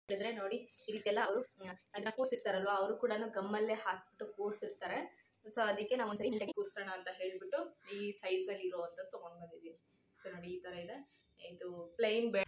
ಹೇಳಿದ್ರೆ ನೋಡಿ ಈ ರೀತಿ ಎಲ್ಲ ಅವರು ಅದನ್ನ ಕೂರ್ಸಿರ್ತಾರಲ್ವಾ ಅವರು ಕೂಡ ಗಮ್ಮಲ್ಲೇ ಹಾಕ್ಬಿಟ್ಟು ಕೂರ್ಸಿರ್ತಾರೆ ಸೊ ಅದಕ್ಕೆ ನಾವು ಒಂದ್ಸರಿ ನೀಟಾಗಿ ಕೂರ್ಸೋಣ ಅಂತ ಹೇಳ್ಬಿಟ್ಟು ಈ ಸೈಜಲ್ಲಿ ಇರೋವಂಥದ್ದು ತೊಗೊಂಡು ಬಂದಿದ್ದೀನಿ ಸೊ ನೋಡಿ ಈ ಥರ ಇದೆ ಇದು ಪ್ಲೈನ್ ಬೆ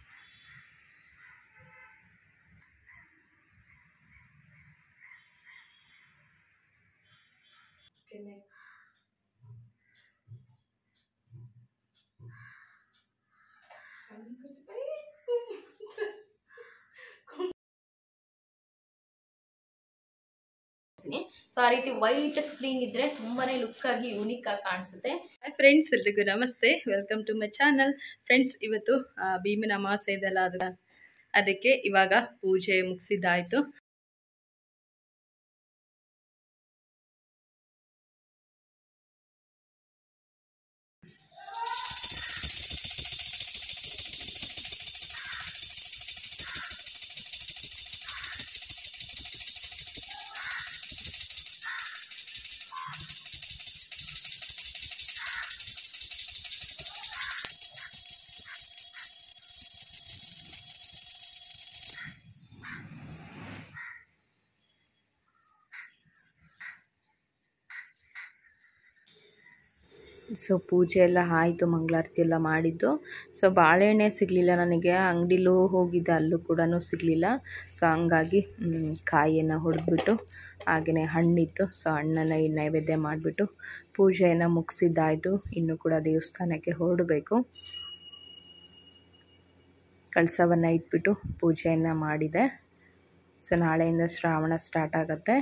ಸೊ ಆ ರೀತಿ ವೈಟ್ ಸ್ಕ್ರೀನ್ ಇದ್ರೆ ತುಂಬಾನೇ ಲುಕ್ ಆಗಿ ಯುನಿಕ್ ಆಗಿ ಕಾಣಿಸುತ್ತೆ ಫ್ರೆಂಡ್ಸ್ ಎಲ್ರಿಗೂ ನಮಸ್ತೆ welcome to my channel friends ಇವತ್ತು ಆ, ಭೀಮನ ಅಮಾವಾಸ್ಯೆ ಇದೆಲ್ಲ ಅದು ಅದಕ್ಕೆ ಇವಾಗ ಪೂಜೆ ಮುಗಿಸಿದ್ದಾಯ್ತು ಸೊ ಪೂಜೆ ಎಲ್ಲ ಆಯಿತು ಮಂಗಳಾರತಿ ಎಲ್ಲ ಮಾಡಿದ್ದು ಸೊ ಬಾಳೆಹಣ್ಣೆ ಸಿಗಲಿಲ್ಲ ನನಗೆ ಅಂಗಡಿಲೂ ಹೋಗಿದ್ದೆ ಅಲ್ಲೂ ಕೂಡ ಸಿಗಲಿಲ್ಲ ಸೊ ಹಂಗಾಗಿ ಮ್, ಕಾಯಿಯನ್ನು ಹೊಡೆದ್ಬಿಟ್ಟು ಹಾಗೆಯೇ ಹಣ್ಣಿತ್ತು ಸೊ ಹಣ್ಣನ್ನು ಈ ನೈವೇದ್ಯ ಮಾಡಿಬಿಟ್ಟು ಪೂಜೆಯನ್ನು ಮುಗಿಸಿದ್ದಾಯಿತು ಇನ್ನು ಕೂಡ ದೇವಸ್ಥಾನಕ್ಕೆ ಹೊರಡಬೇಕು ಕಳಸವನ್ನು ಇಟ್ಬಿಟ್ಟು ಪೂಜೆಯನ್ನು ಮಾಡಿದೆ ಸೊ ನಾಳೆಯಿಂದ ಶ್ರಾವಣ ಸ್ಟಾರ್ಟ್ ಆಗುತ್ತೆ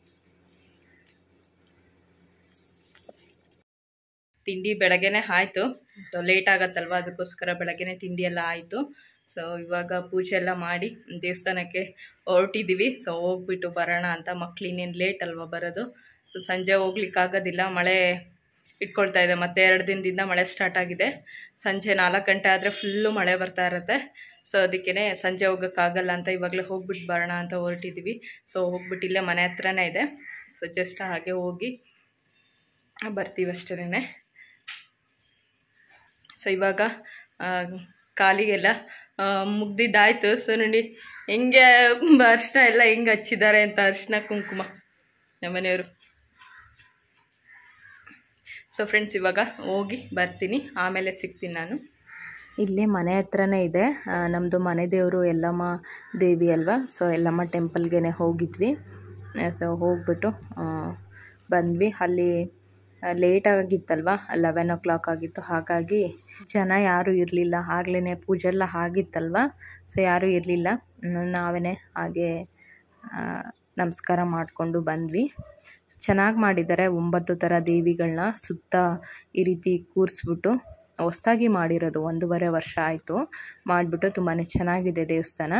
ತಿಂಡಿ ಬೆಳಗ್ಗೆನೆ ಆಯಿತು ಸೊ ಲೇಟ್ ಆಗತ್ತಲ್ವ ಅದಕ್ಕೋಸ್ಕರ ಬೆಳಗ್ಗೆನೆ ತಿಂಡಿ ಎಲ್ಲ ಆಯಿತು ಸೊ ಇವಾಗ ಪೂಜೆ ಎಲ್ಲ ಮಾಡಿ ದೇವಸ್ಥಾನಕ್ಕೆ ಹೊರಟಿದ್ದೀವಿ ಸೊ ಹೋಗ್ಬಿಟ್ಟು ಬರೋಣ ಅಂತ ಮಕ್ಳು ಇನ್ನೇನು ಲೇಟ್ ಅಲ್ವಾ ಬರೋದು ಸೊ ಸಂಜೆ ಹೋಗ್ಲಿಕ್ಕಾಗೋದಿಲ್ಲ ಮಳೆ ಇಟ್ಕೊಳ್ತಾ ಇದೆ ಮತ್ತೆ ಎರಡು ದಿನದಿಂದ ಮಳೆ ಸ್ಟಾರ್ಟ್ ಆಗಿದೆ ಸಂಜೆ ನಾಲ್ಕು ಗಂಟೆ ಆದರೆ ಫುಲ್ಲು ಮಳೆ ಬರ್ತಾ ಇರುತ್ತೆ ಸೊ ಅದಕ್ಕೇ ಸಂಜೆ ಹೋಗೋಕ್ಕಾಗಲ್ಲ ಅಂತ ಇವಾಗಲೇ ಹೋಗ್ಬಿಟ್ಟು ಬರೋಣ ಅಂತ ಹೊರಟಿದ್ದೀವಿ ಸೊ ಹೋಗ್ಬಿಟ್ಟು ಇಲ್ಲೇ ಮನೆ ಹತ್ರನೇ ಇದೆ ಸೊ ಜಸ್ಟ್ ಹಾಗೆ ಹೋಗಿ ಬರ್ತೀವಿ ಅಷ್ಟೇ ಸೊ ಇವಾಗ ಆ, ಕಾಲಿಗೆಲ್ಲ ಆ, ಮುಗ್ದಿದ್ದಾಯ್ತು ಸೊ ನೋಡಿ ಹೆಂಗೆ ಅರಿಶಿನ ಎಲ್ಲ ಹೆಂಗೆ ಹಚ್ಚಿದ್ದಾರೆ ಅಂತ ಅರಿಶಿನ ಕುಂಕುಮ ನಮ್ಮನೆಯವರು ಸೊ ಫ್ರೆಂಡ್ಸ್ ಇವಾಗ ಹೋಗಿ ಬರ್ತೀನಿ ಆಮೇಲೆ ಸಿಗ್ತೀನಿ ನಾನು ಇಲ್ಲೇ ಮನೆ ಹತ್ರನೇ ಇದೆ ನಮ್ಮದು ಮನೆ ದೇವರು ಯಲ್ಲಮ್ಮ ದೇವಿ ಅಲ್ವಾ ಸೊ ಯಲ್ಲಮ್ಮ ಟೆಂಪಲ್ಗೆ ಹೋಗಿದ್ವಿ ಸೊ ಹೋಗ್ಬಿಟ್ಟು ಆ, ಬಂದ್ವಿ ಅಲ್ಲಿ ಲೇಟ್ ಆಗಿತ್ತಲ್ವ ಲೆವೆನ್ ಓ ಕ್ಲಾಕ್ ಆಗಿತ್ತು ಹಾಗಾಗಿ ಜನ ಯಾರೂ ಇರಲಿಲ್ಲ ಆಗ್ಲೇ ಪೂಜೆ ಎಲ್ಲ ಆಗಿತ್ತಲ್ವ ಸೊ ಯಾರೂ ಇರಲಿಲ್ಲ ನಾವೇ ಹಾಗೆ ಆ, ನಮಸ್ಕಾರ ಮಾಡಿಕೊಂಡು ಬಂದ್ವಿ ಚೆನ್ನಾಗಿ ಮಾಡಿದ್ದಾರೆ ಒಂಬತ್ತು ಥರ ದೇವಿಗಳನ್ನ ಸುತ್ತ ಈ ರೀತಿ ಕೂರಿಸ್ಬಿಟ್ಟು ಹೊಸ್ದಾಗಿ ಮಾಡಿರೋದು ಒಂದೂವರೆ ವರ್ಷ ಆಯಿತು ಮಾಡಿಬಿಟ್ಟು ತುಂಬಾ ಚೆನ್ನಾಗಿದೆ ದೇವಸ್ಥಾನ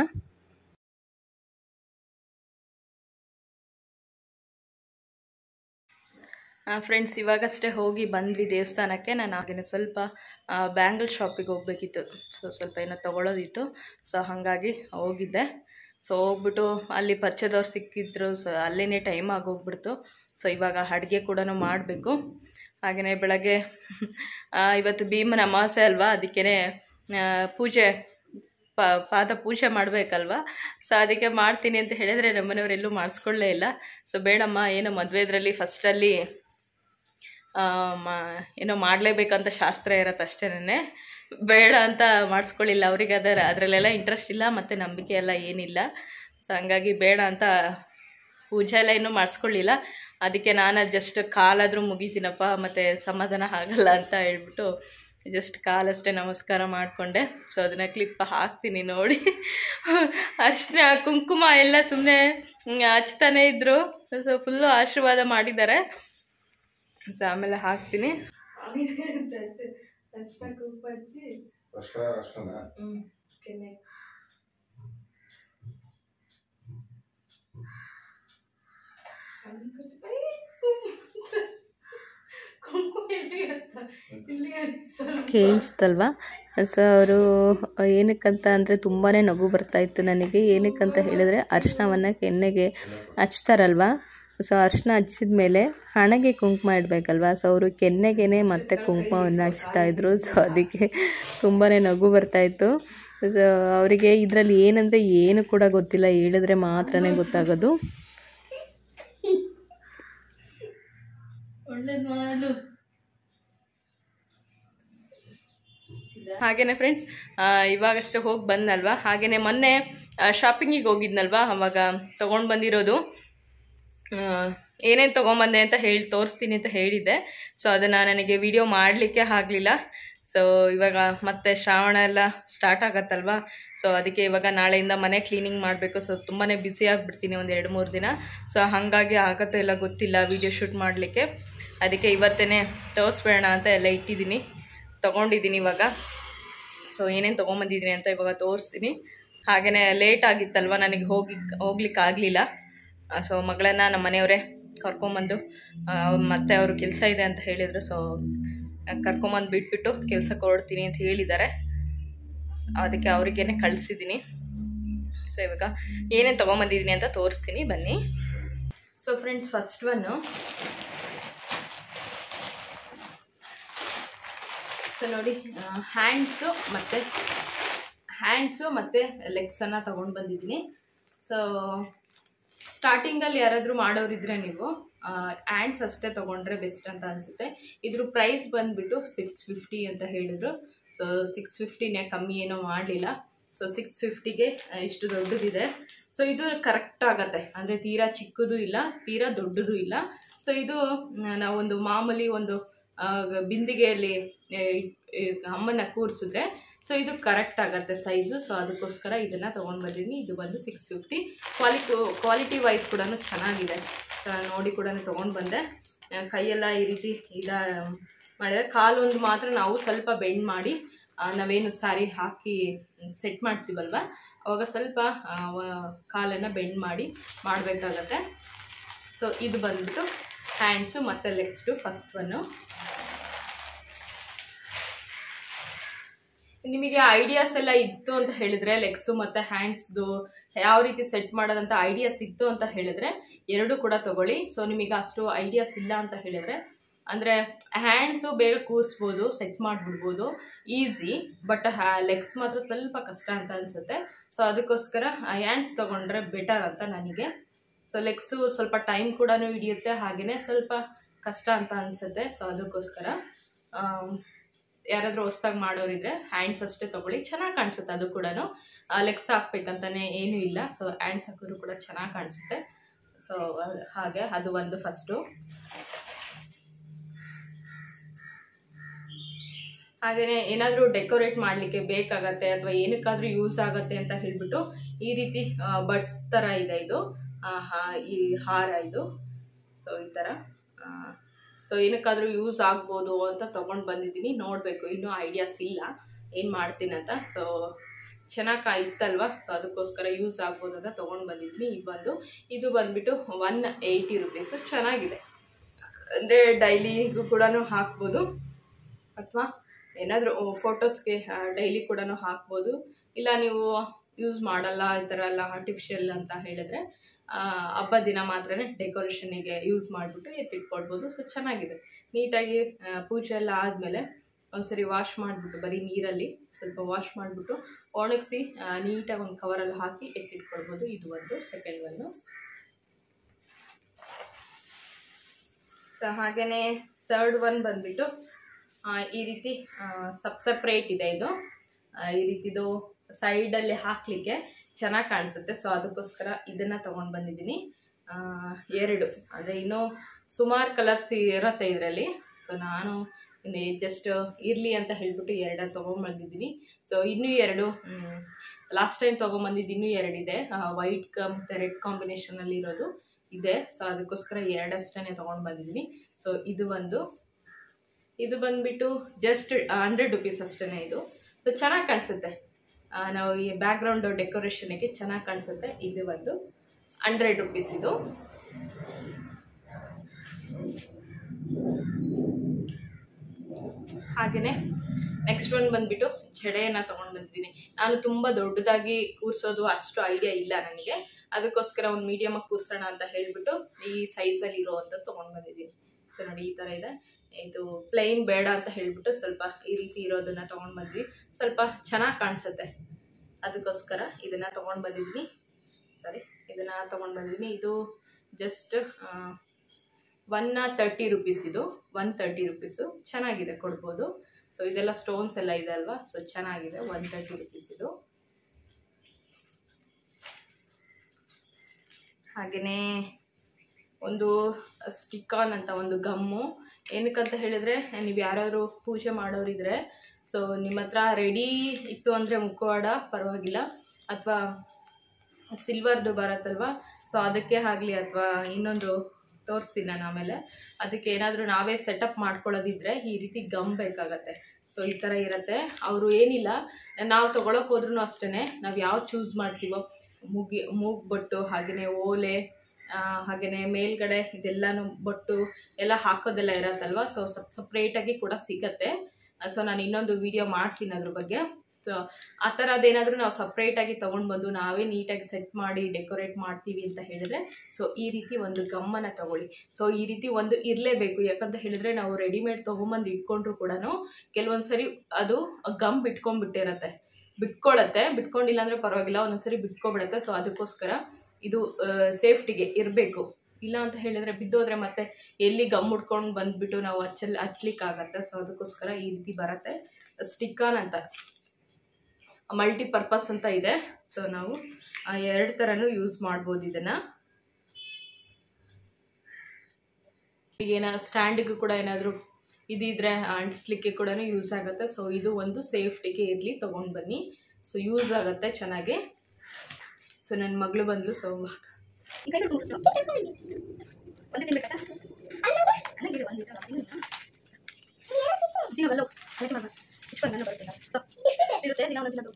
ಫ್ರೆಂಡ್ಸ್ ಇವಾಗಷ್ಟೇ ಹೋಗಿ ಬಂದ್ವಿ ದೇವಸ್ಥಾನಕ್ಕೆ ನಾನು ಹಾಗೆಯೇ ಸ್ವಲ್ಪ ಬ್ಯಾಂಗಲ್ ಶಾಪಿಗೆ ಹೋಗ್ಬೇಕಿತ್ತು ಸೊ ಸ್ವಲ್ಪ ಏನೋ ತೊಗೊಳೋದಿತ್ತು ಸೊ ಹಾಗಾಗಿ ಹೋಗಿದ್ದೆ ಸೊ ಹೋಗ್ಬಿಟ್ಟು ಅಲ್ಲಿ ಪರಿಚಯದವ್ರು ಸಿಕ್ಕಿದ್ರು ಸೊ ಅಲ್ಲೇ ಟೈಮ್ ಆಗೋಗ್ಬಿಡ್ತು ಸೊ ಇವಾಗ ಅಡುಗೆ ಕೂಡ ಮಾಡಬೇಕು ಹಾಗೆಯೇ ಬೆಳಗ್ಗೆ ಆ, ಇವತ್ತು ಭೀಮನ ಅಮಾವಾಸ್ಯೆ ಅಲ್ವಾ ಅದಕ್ಕೇ ಪೂಜೆ ಪ ಪಾದ ಪೂಜೆ ಮಾಡಬೇಕಲ್ವಾ ಸೊ ಅದಕ್ಕೆ ಮಾಡ್ತೀನಿ ಅಂತ ಹೇಳಿದರೆ ನಮ್ಮನೆಯವರೆಲ್ಲೂ ಮಾಡಿಸ್ಕೊಳ್ಳೇ ಇಲ್ಲ ಸೊ ಬೇಡಮ್ಮ ಏನೋ ಮದುವೆ ಇದರಲ್ಲಿ ಫಸ್ಟಲ್ಲಿ ಏನೋ ಮಾಡಲೇಬೇಕಂತ ಶಾಸ್ತ್ರ ಇರತ್ತೆ ಅಷ್ಟೇನೆ ಬೇಡ ಅಂತ ಮಾಡಿಸ್ಕೊಳ್ಳಿಲ್ಲ ಅವ್ರಿಗೆ ಅದರ ಅದರಲ್ಲೆಲ್ಲ ಇಂಟ್ರೆಸ್ಟ್ ಇಲ್ಲ ಮತ್ತು ನಂಬಿಕೆ ಎಲ್ಲ ಏನಿಲ್ಲ ಸೊ ಹಂಗಾಗಿ ಬೇಡ ಅಂತ ಪೂಜೆ ಎಲ್ಲ ಇನ್ನೂ ಮಾಡಿಸ್ಕೊಳ್ಳಿಲ್ಲ ಅದಕ್ಕೆ ನಾನು ಜಸ್ಟ್ ಕಾಲಾದರೂ ಮುಗಿತೀನಪ್ಪ ಮತ್ತು ಸಮಾಧಾನ ಆಗಲ್ಲ ಅಂತ ಹೇಳ್ಬಿಟ್ಟು ಜಸ್ಟ್ ಕಾಲಷ್ಟೇ ನಮಸ್ಕಾರ ಮಾಡಿಕೊಂಡೆ ಸೊ ಅದನ್ನು ಕ್ಲಿಪ್ ಹಾಕ್ತೀನಿ ನೋಡಿ ಅರ್ಶಿನ ಕುಂಕುಮ ಎಲ್ಲ ಸುಮ್ಮನೆ ಹಚ್ತಾನೇ ಇದ್ದರು ಸೊ ಫುಲ್ಲು ಆಶೀರ್ವಾದ ಮಾಡಿದ್ದಾರೆ ಸೊ ಆಮೇಲೆ ಹಾಕ್ತೀನಿ ಅರ್ಶಿನ ಕುಂಕುಮ ಹಚ್ಚಿ ಅಷ್ಟ ಅಷ್ಟನ ಹ್ಮ್ ಕೆನೆ ಕೇಳಿಸ್ತಲ್ವಾ ಸೊ ಅವರು ಏನಕ್ಕಂತ ಅಂದರೆ ತುಂಬಾ ನಗು ಬರ್ತಾಯಿತ್ತು ನನಗೆ ಏನಕ್ಕಂತ ಹೇಳಿದ್ರೆ ಅರಿಶಿನವನ್ನು ಕೆನ್ನೆಗೆ ಹಚ್ತಾರಲ್ವ ಸೊ ಅರಿಶಿನ ಹಚ್ಚಿದ ಮೇಲೆ ಹಣೆಗೆ ಕುಂಕುಮ ಇಡಬೇಕಲ್ವ ಸೊ ಅವರು ಕೆನ್ನೆಗೆ ಮತ್ತೆ ಕುಂಕುಮವನ್ನು ಹಚ್ತಾ ಇದ್ರು ಸೊ ಅದಕ್ಕೆ ತುಂಬಾ ನಗು ಬರ್ತಾಯಿತ್ತು ಸೊ ಅವರಿಗೆ ಇದರಲ್ಲಿ ಏನಂದರೆ ಏನು ಕೂಡ ಗೊತ್ತಿಲ್ಲ ಹೇಳಿದ್ರೆ ಮಾತ್ರನೇ ಗೊತ್ತಾಗೋದು ಒಳ್ಳೇದು ಮಾಡು ಹಾಗೇನೆ ಫ್ರೆಂಡ್ಸ್ ಇವಾಗಷ್ಟೇ ಹೋಗಿ ಬಂದಲ್ವಾ ಹಾಗೇನೆ ಮೊನ್ನೆ ಶಾಪಿಂಗಿಗೆ ಹೋಗಿದ್ನಲ್ವಾ ಅವಾಗ ತೊಗೊಂಡು ಬಂದಿರೋದು ಏನೇನು ತೊಗೊಂಬಂದೆ ಅಂತ ಹೇಳಿ ತೋರಿಸ್ತೀನಿ ಅಂತ ಹೇಳಿದ್ದೆ ಸೊ ಅದನ್ನು ನನಗೆ ವಿಡಿಯೋ ಮಾಡಲಿಕ್ಕೆ ಆಗಲಿಲ್ಲ ಸೊ ಇವಾಗ ಮತ್ತೆ ಶ್ರಾವಣ ಎಲ್ಲ ಸ್ಟಾರ್ಟ್ ಆಗತ್ತಲ್ವಾ ಸೊ ಅದಕ್ಕೆ ಇವಾಗ ನಾಳೆಯಿಂದ ಮನೆ ಕ್ಲೀನಿಂಗ್ ಮಾಡಬೇಕು ಸೊ ತುಂಬಾ ಬ್ಯುಸಿ ಆಗಿಬಿಡ್ತೀನಿ ಒಂದು ಎರಡು ಮೂರು ದಿನ ಸೊ ಹಾಗಾಗಿ ಆಗತ್ತೋ ಇಲ್ಲ ಗೊತ್ತಿಲ್ಲ ವಿಡಿಯೋ ಶೂಟ್ ಮಾಡಲಿಕ್ಕೆ ಅದಕ್ಕೆ ಇವತ್ತೇ ತೋರಿಸ್ಬೇಡ ಅಂತ ಎಲ್ಲ ಇಟ್ಟಿದ್ದೀನಿ ತೊಗೊಂಡಿದ್ದೀನಿ ಇವಾಗ ಸೊ ಏನೇನು ತೊಗೊಂಬಂದಿದ್ದೀನಿ ಅಂತ ಇವಾಗ ತೋರಿಸ್ತೀನಿ ಹಾಗೆಯೇ ಲೇಟ್ ಆಗಿತ್ತಲ್ವ ನನಗೆ ಹೋಗಿ ಹೋಗ್ಲಿಕ್ಕೆ ಆಗಲಿಲ್ಲ ಸೊ ಮಗಳನ್ನ ನಮ್ಮ ಮನೆಯವರೇ ಕರ್ಕೊಂಬಂದು ಆ, ಮತ್ತೆ ಅವರು ಕೆಲಸ ಇದೆ ಅಂತ ಹೇಳಿದರು ಸೊ ಕರ್ಕೊಂಬಂದು ಬಿಟ್ಬಿಟ್ಟು ಕೆಲಸಕ್ಕೆ ಹೊರಡ್ತೀನಿ ಅಂತ ಹೇಳಿದ್ದಾರೆ ಅದಕ್ಕೆ ಅವರಿಗೇನೆ ಕಳಿಸಿದ್ದೀನಿ ಸೊ ಇವಾಗ ಏನೇನು ತೊಗೊಂಬಂದಿದ್ದೀನಿ ಅಂತ ತೋರಿಸ್ತೀನಿ ಬನ್ನಿ so friends first one so ನೋಡಿ ಹ್ಯಾಂಡ್ಸು ಮತ್ತು ಹ್ಯಾಂಡ್ಸು ಮತ್ತು ಲೆಗ್ಸನ್ನು ತೊಗೊಂಡು ಬಂದಿದ್ದೀನಿ ಸೊ ಸ್ಟಾರ್ಟಿಂಗಲ್ಲಿ ಯಾರಾದರೂ ಮಾಡೋರಿದ್ರೆ ನೀವು ಹ್ಯಾಂಡ್ಸ್ ಅಷ್ಟೇ ತೊಗೊಂಡ್ರೆ ಬೆಸ್ಟ್ ಅಂತ ಅನಿಸುತ್ತೆ ಇದ್ರ ಪ್ರೈಸ್ ಬಂದುಬಿಟ್ಟು ಸಿಕ್ಸ್ ಫಿಫ್ಟಿ ಅಂತ ಹೇಳಿದರು ಸೊ ಸಿಕ್ಸ್ ಫಿಫ್ಟಿನೇ ಕಮ್ಮಿ ಏನೋ ಮಾಡಲಿಲ್ಲ ಸೊ ಸಿಕ್ಸ್ ಫಿಫ್ಟಿಗೆ ಇಷ್ಟು ದೊಡ್ಡದಿದೆ ಸೊ ಇದು ಕರೆಕ್ಟ್ ಆಗತ್ತೆ ಅಂದರೆ ತೀರಾ ಚಿಕ್ಕದು ಇಲ್ಲ ತೀರಾ ದೊಡ್ಡದು ಇಲ್ಲ ಸೊ ಇದು ಮ್, ನಾವೊಂದು ಮಾಮೂಲಿ ಒಂದು ಆ, ಬಿಂದಿಗೆಯಲ್ಲಿ ಆ, ಇಟ್- ಇ- ಅಮ್ಮನ ಕೂರಿಸಿದ್ರೆ ಸೊ ಇದು ಕರೆಕ್ಟ್ ಆಗುತ್ತೆ ಸೈಜು ಸೊ ಅದಕ್ಕೋಸ್ಕರ ಇದನ್ನು ತೊಗೊಂಡು ಬಂದಿದ್ದೀನಿ ಇದು ಬಂದು six fifty quality quality wise ಕೂಡ ಚೆನ್ನಾಗಿದೆ ಸೊ ನೋಡಿ ಕೂಡ ತೊಗೊಂಡು ಬಂದೆ ಆ, ಕೈಯೆಲ್ಲ ಈ ರೀತಿ ಇದ ಮಾಡಿದ್ರೆ ಕಾಲು ಒಂದು ಮಾತ್ರ ನಾವು ಸ್ವಲ್ಪ ಬೆಂಡ್ ಮಾಡಿ ಆ, ನಾವೇನು ಸ್ಯಾರಿ ಹಾಕಿ ಸೆಟ್ ಮಾಡ್ತೀವಲ್ವ ಅವಾಗ ಸ್ವಲ್ಪ ಕಾಲನ್ನು ಬೆಂಡ್ ಮಾಡಿ ಮಾಡಬೇಕಾಗತ್ತೆ ಸೊ ಇದು ಬಂದ್ಬಿಟ್ಟು ಹ್ಯಾಂಡ್ಸು ಮತ್ತು ಲೆಗ್ಸ್ಟು ಫಸ್ಟ್ ಒನ್ನು ನಿಮಗೆ ಐಡಿಯಾಸ್ ಎಲ್ಲ ಇತ್ತು ಅಂತ ಹೇಳಿದ್ರೆ ಲೆಗ್ಸು ಮತ್ತು ಹ್ಯಾಂಡ್ಸ್ದು ಯಾವ ರೀತಿ ಸೆಟ್ ಮಾಡೋದಂತ ಐಡಿಯಾಸ್ ಇತ್ತು ಅಂತ ಹೇಳಿದ್ರೆ ಎರಡು ಕೂಡ ತಗೊಳ್ಳಿ ಸೊ ನಿಮಗೆ ಅಷ್ಟು ಐಡಿಯಾಸ್ ಇಲ್ಲ ಅಂತ ಹೇಳಿದ್ರೆ ಅಂದರೆ ಹ್ಯಾಂಡ್ಸು ಬೇಗ ಕೂರಿಸ್ಬೋದು ಸೆಟ್ ಮಾಡಿಬಿಡ್ಬೋದು ಈಸಿ ಬಟ್ ಲೆಗ್ಸ್ ಮಾತ್ರ ಸ್ವಲ್ಪ ಕಷ್ಟ ಅಂತ ಅನಿಸುತ್ತೆ ಸೊ ಅದಕ್ಕೋಸ್ಕರ ಹ್ಯಾಂಡ್ಸ್ ತೊಗೊಂಡ್ರೆ ಬೆಟರ್ ಅಂತ ನನಗೆ ಸೊ ಲೆಗ್ಸು ಸ್ವಲ್ಪ ಟೈಮ್ ಕೂಡ ಹಿಡಿಯುತ್ತೆ ಹಾಗೆಯೇ ಸ್ವಲ್ಪ ಕಷ್ಟ ಅಂತ ಅನಿಸುತ್ತೆ ಸೊ ಅದಕ್ಕೋಸ್ಕರ ಆಮ್, ಯಾರಾದರೂ ಹೊಸ್ದಾಗಿ ಮಾಡೋರಿದ್ರೆ ಹ್ಯಾಂಡ್ಸ್ ಅಷ್ಟೇ ತೊಗೊಳ್ಳಿ ಚೆನ್ನಾಗಿ ಕಾಣಿಸುತ್ತೆ ಅದು ಕೂಡ ಲೆಗ್ಸ್ ಹಾಕ್ಬೇಕಂತಾನೆ ಏನೂ ಇಲ್ಲ ಸೊ ಹ್ಯಾಂಡ್ಸ್ ಹಾಕಿದ್ರು ಕೂಡ ಚೆನ್ನಾಗಿ ಕಾಣಿಸುತ್ತೆ ಸೊ ಹಾಗೆ ಅದು ಒಂದು ಫಸ್ಟು ಹಾಗೆಯೇ ಏನಾದರೂ ಡೆಕೋರೇಟ್ ಮಾಡಲಿಕ್ಕೆ ಬೇಕಾಗತ್ತೆ ಅಥವಾ ಏನಕ್ಕಾದರೂ ಯೂಸ್ ಆಗುತ್ತೆ ಅಂತ ಹೇಳಿಬಿಟ್ಟು ಈ ರೀತಿ ಬಡ್ಸ್ ಥರ ಇದೆ ಇದು ಆ, ಹಾ- ಈ ಹಾರ ಇದು ಸೊ ಈ ಥರ ಸೊ ಏನಕ್ಕಾದರೂ ಯೂಸ್ ಆಗ್ಬೋದು ಅಂತ ತೊಗೊಂಡು ಬಂದಿದ್ದೀನಿ ನೋಡಬೇಕು ಇನ್ನೂ ಐಡಿಯಾಸ್ ಇಲ್ಲ ಏನು ಮಾಡ್ತೀನಿ ಅಂತ ಸೊ ಚೆನ್ನಾಗಿ ಇತ್ತಲ್ವ ಸೊ ಅದಕ್ಕೋಸ್ಕರ ಯೂಸ್ ಆಗ್ಬೋದು ಅಂತ ತೊಗೊಂಡು ಬಂದಿದ್ದೀನಿ ಇದು ಬಂದು ಇದು ಬಂದುಬಿಟ್ಟು ಒನ್ ಏಯ್ಟಿ ರುಪೀಸು ಚೆನ್ನಾಗಿದೆ ಅಂದರೆ ಡೈಲಿಗೂ ಕೂಡ ಹಾಕ್ಬೋದು ಅಥವಾ ಏನಾದರೂ ಫೋಟೋಸ್ಗೆ ಡೈಲಿ ಕೂಡ ಹಾಕ್ಬೋದು ಇಲ್ಲ ನೀವು ಯೂಸ್ ಮಾಡಲ್ಲ ಈ ಥರ ಎಲ್ಲ ಆರ್ಟಿಫಿಷಿಯಲ್ ಅಂತ ಹೇಳಿದ್ರೆ ಆ, ಹಬ್ಬದ ದಿನ ಮಾತ್ರನೇ ಡೆಕೋರೇಷನಿಗೆ ಯೂಸ್ ಮಾಡಿಬಿಟ್ಟು ಎತ್ತಿಟ್ಕೊಳ್ಬೋದು ಸೊ ಚೆನ್ನಾಗಿದೆ ನೀಟಾಗಿ ಆ, ಪೂಜೆ ಎಲ್ಲ ಆದಮೇಲೆ ಒಂದ್ಸರಿ ವಾಶ್ ಮಾಡಿಬಿಟ್ಟು ಬರೀ ನೀರಲ್ಲಿ ಸ್ವಲ್ಪ ವಾಶ್ ಮಾಡಿಬಿಟ್ಟು ಒಣಗಿಸಿ ನೀಟಾಗಿ ಒಂದು ಕವರಲ್ಲಿ ಹಾಕಿ ಎತ್ತಿಟ್ಕೊಳ್ಬೋದು ಇದು ಒಂದು ಸೆಕೆಂಡ್ ಒಂದು ಸೊ ಹಾಗೆಯೇ ಥರ್ಡ್ ಒನ್ ಬಂದುಬಿಟ್ಟು ಈ ರೀತಿ ಸಪ್ ಸಪ್ರೇಟ್ ಇದೆ ಇದು ಆ, ಈ ರೀತಿದು ಸೈಡಲ್ಲಿ ಹಾಕಲಿಕ್ಕೆ ಚೆನ್ನಾಗಿ ಕಾಣಿಸುತ್ತೆ ಸೊ ಅದಕ್ಕೋಸ್ಕರ ಇದನ್ನು ತೊಗೊಂಡು ಬಂದಿದ್ದೀನಿ ಆ, ಎರಡು ಅಂದರೆ ಇನ್ನೂ ಸುಮಾರು ಕಲರ್ಸ್ ಇರುತ್ತೆ ಇದರಲ್ಲಿ ಸೊ ನಾನು ಇನ್ನು ಜಸ್ಟ್ ಇರಲಿ ಅಂತ ಹೇಳ್ಬಿಟ್ಟು ಎರಡು ತೊಗೊಂಬಂದಿದ್ದೀನಿ ಸೊ ಇನ್ನೂ ಎರಡು ಲಾಸ್ಟ್ ಟೈಮ್ ತೊಗೊಂಬಂದಿದ್ದು ಇನ್ನೂ ಎರಡಿದೆ ವೈಟ್ ಕ ಮತ್ತು ರೆಡ್ ಕಾಂಬಿನೇಷನಲ್ಲಿ ಇರೋದು ಇದೆ ಸೊ ಅದಕ್ಕೋಸ್ಕರ ಎರಡಷ್ಟೇ ತೊಗೊಂಡು ಬಂದಿದ್ದೀನಿ ಸೊ ಇದು ಒಂದು ಇದು ಬಂದುಬಿಟ್ಟು ಜಸ್ಟ್ ಹಂಡ್ರೆಡ್ ರುಪೀಸ್ ಅಷ್ಟೇ ಇದು ಸೊ ಚೆನ್ನಾಗಿ ಕಾಣಿಸುತ್ತೆ ಆ, ನಾವು ಈ ಬ್ಯಾಕ್ಗ್ರೌಂಡ್ ಡೆಕೋರೇಷನ್ಗೆ ಚೆನ್ನಾಗಿ ಕಾಣಿಸುತ್ತೆ ಇದು ಒಂದು ಹಂಡ್ರೆಡ್ ರುಪೀಸ್ ಇದು ಹಾಗೆಯೇ ನೆಕ್ಸ್ಟ್ ಒನ್ ಬಂದುಬಿಟ್ಟು ಜಡೆಯನ್ನು ತೊಗೊಂಡು ಬಂದಿದ್ದೀನಿ ನಾನು ತುಂಬ ದೊಡ್ಡದಾಗಿ ಕೂರಿಸೋದು ಅಷ್ಟು ಐಡಿಯಾ ಇಲ್ಲ ನನಗೆ ಅದಕ್ಕೋಸ್ಕರ ಒಂದು ಮೀಡಿಯಮಾಗಿ ಕೂರಿಸೋಣ ಅಂತ ಹೇಳಿಬಿಟ್ಟು ಈ ಸೈಜಲ್ಲಿ ಇರೋ ಅಂತ ತೊಗೊಂಡು ಬಂದಿದ್ದೀನಿ ಸೊ ನೋಡಿ ಈ ಥರ ಇದೆ ಇದು ಪ್ಲೈನ್ ಬೇಡ ಅಂತ ಹೇಳಿಬಿಟ್ಟು ಸ್ವಲ್ಪ ಈ ರೀತಿ ಇರೋದನ್ನು ತೊಗೊಂಡು ಬಂದ್ವಿ ಸ್ವಲ್ಪ ಚೆನ್ನಾಗಿ ಕಾಣಿಸುತ್ತೆ ಅದಕ್ಕೋಸ್ಕರ ಇದನ್ನು ತೊಗೊಂಡು ಬಂದಿದ್ದೀನಿ ಸಾರಿ ಇದನ್ನು ತೊಗೊಂಡು ಬಂದಿದ್ದೀನಿ ಇದು ಜಸ್ಟ್ ಒನ್ ತರ್ಟಿ ರುಪೀಸ್ ಇದು ಒನ್ ತರ್ಟಿ ರುಪೀಸು ಚೆನ್ನಾಗಿದೆ ಕೊಡ್ಬೋದು ಸೊ ಇದೆಲ್ಲ ಸ್ಟೋನ್ಸ್ ಎಲ್ಲ ಇದೆ ಅಲ್ವಾ ಸೊ ಚೆನ್ನಾಗಿದೆ ಒನ್ ತರ್ಟಿ ರುಪೀಸ್ ಇದು ಹಾಗೆಯೇ ಒಂದು ಸ್ಟಿಕಾನ್ ಅಂತ ಒಂದು ಗಮ್ಮು ಏನಕ್ಕಂತ ಹೇಳಿದರೆ ನೀವು ಯಾರಾದರೂ ಪೂಜೆ ಮಾಡೋರಿದ್ರೆ ಸೊ ನಿಮ್ಮ ಹತ್ರ ರೆಡಿ ಇತ್ತು ಅಂದರೆ ಮುಖವಾಡ ಪರವಾಗಿಲ್ಲ ಅಥವಾ ಸಿಲ್ವರ್ದು ಬರುತ್ತಲ್ವ ಸೊ ಅದಕ್ಕೆ ಆಗಲಿ ಅಥವಾ ಇನ್ನೊಂದು ತೋರಿಸ್ತೀನಿ ನಾನು ಆಮೇಲೆ ಅದಕ್ಕೆ ಏನಾದರೂ ನಾವೇ ಸೆಟಪ್ ಮಾಡ್ಕೊಳ್ಳೋದಿದ್ರೆ ಈ ರೀತಿ ಗಮ್ ಬೇಕಾಗತ್ತೆ ಸೊ ಈ ಥರ ಇರುತ್ತೆ ಅವರು ಏನಿಲ್ಲ ನಾವು ತೊಗೊಳಕ್ಕೆ ಹೋದ್ರೂ ಅಷ್ಟೇ ನಾವು ಯಾವ್ದು ಚೂಸ್ ಮಾಡ್ತೀವೋ ಮುಗಿ ಮೂಗು ಬೊಟ್ಟು ಹಾಗೆಯೇ ಓಲೆ ಹಾಗೆಯೇ ಮೇಲ್ಗಡೆ ಇದೆಲ್ಲನೂ ಬೊಟ್ಟು ಎಲ್ಲ ಹಾಕೋದೆಲ್ಲ ಇರತ್ತಲ್ವ ಸೊ ಸಪ್ ಸಪ್ರೇಟಾಗಿ ಕೂಡ ಸಿಗತ್ತೆ ಸೊ ನಾನು ಇನ್ನೊಂದು ವಿಡಿಯೋ ಮಾಡ್ತೀನಿ ಅದ್ರ ಬಗ್ಗೆ ಸೊ ಆ ಥರದ್ದೇನಾದರೂ ನಾವು ಸಪ್ರೇಟಾಗಿ ತೊಗೊಂಡು ಬಂದು ನಾವೇ ನೀಟಾಗಿ ಸೆಟ್ ಮಾಡಿ ಡೆಕೋರೇಟ್ ಮಾಡ್ತೀವಿ ಅಂತ ಹೇಳಿದ್ರೆ ಸೊ ಈ ರೀತಿ ಒಂದು ಗಮ್ಮನ್ನು ತಗೊಳ್ಳಿ ಸೊ ಈ ರೀತಿ ಒಂದು ಇರಲೇಬೇಕು ಯಾಕಂತ ಹೇಳಿದ್ರೆ ನಾವು ರೆಡಿಮೇಡ್ ತೊಗೊಂಬಂದು ಇಟ್ಕೊಂಡ್ರು ಕೂಡ ಕೆಲವೊಂದು ಸರಿ ಅದು ಗಮ್ ಬಿಟ್ಕೊಂಡ್ಬಿಟ್ಟಿರತ್ತೆ ಬಿಟ್ಕೊಳ್ಳತ್ತೆ ಬಿಟ್ಕೊಂಡಿಲ್ಲ ಅಂದರೆ ಪರವಾಗಿಲ್ಲ ಒಂದೊಂದ್ಸರಿ ಬಿಟ್ಕೊಬಿಡುತ್ತೆ ಸೊ ಅದಕ್ಕೋಸ್ಕರ ಇದು ಸೇಫ್ಟಿಗೆ ಇರಬೇಕು ಇಲ್ಲ ಅಂತ ಹೇಳಿದರೆ ಬಿದ್ದೋದ್ರೆ ಮತ್ತೆ ಎಲ್ಲಿ ಗಮ್ ಉಡ್ಕೊಂಡು ಬಂದುಬಿಟ್ಟು ನಾವು ಹಚ್ಚಲ್ ಹಚ್ಲಿಕ್ಕಾಗತ್ತೆ ಸೊ ಅದಕ್ಕೋಸ್ಕರ ಈ ರೀತಿ ಬರುತ್ತೆ ಸ್ಟಿಕಾನ್ ಅಂತ ಮಲ್ಟಿಪರ್ಪಸ್ ಅಂತ ಇದೆ ಸೊ ನಾವು ಎರಡು ಥರನೂ ಯೂಸ್ ಮಾಡ್ಬೋದು ಇದನ್ನು ಈಗೇನ ಸ್ಟ್ಯಾಂಡಿಗೂ ಕೂಡ ಏನಾದರೂ ಇದಿದ್ರೆ ಅಂಟಿಸ್ಲಿಕ್ಕೆ ಕೂಡ ಯೂಸ್ ಆಗುತ್ತೆ ಸೊ ಇದು ಒಂದು ಸೇಫ್ಟಿಗೆ ಇರಲಿ ತೊಗೊಂಡು ಬನ್ನಿ ಸೊ ಯೂಸ್ ಆಗುತ್ತೆ ಚೆನ್ನಾಗಿ ಸೊ ನನ್ನ ಮಗಳು ಬಂದಳು ಸೊ ಒಂದೇ ತಿನ್ಬೇಕಾ ಅನ್ನಂಗಿರು ಒಂದು ಜೀವಗಲ್ಲು ಅದಕ್ಕೆ ಮಾಡ್ಬೇಕು ಇಷ್ಟೊಂದು ನನ್ನ ಬರುತ್ತೆ ಇರುತ್ತೆ ದಿನ ಒಂದೊಂದು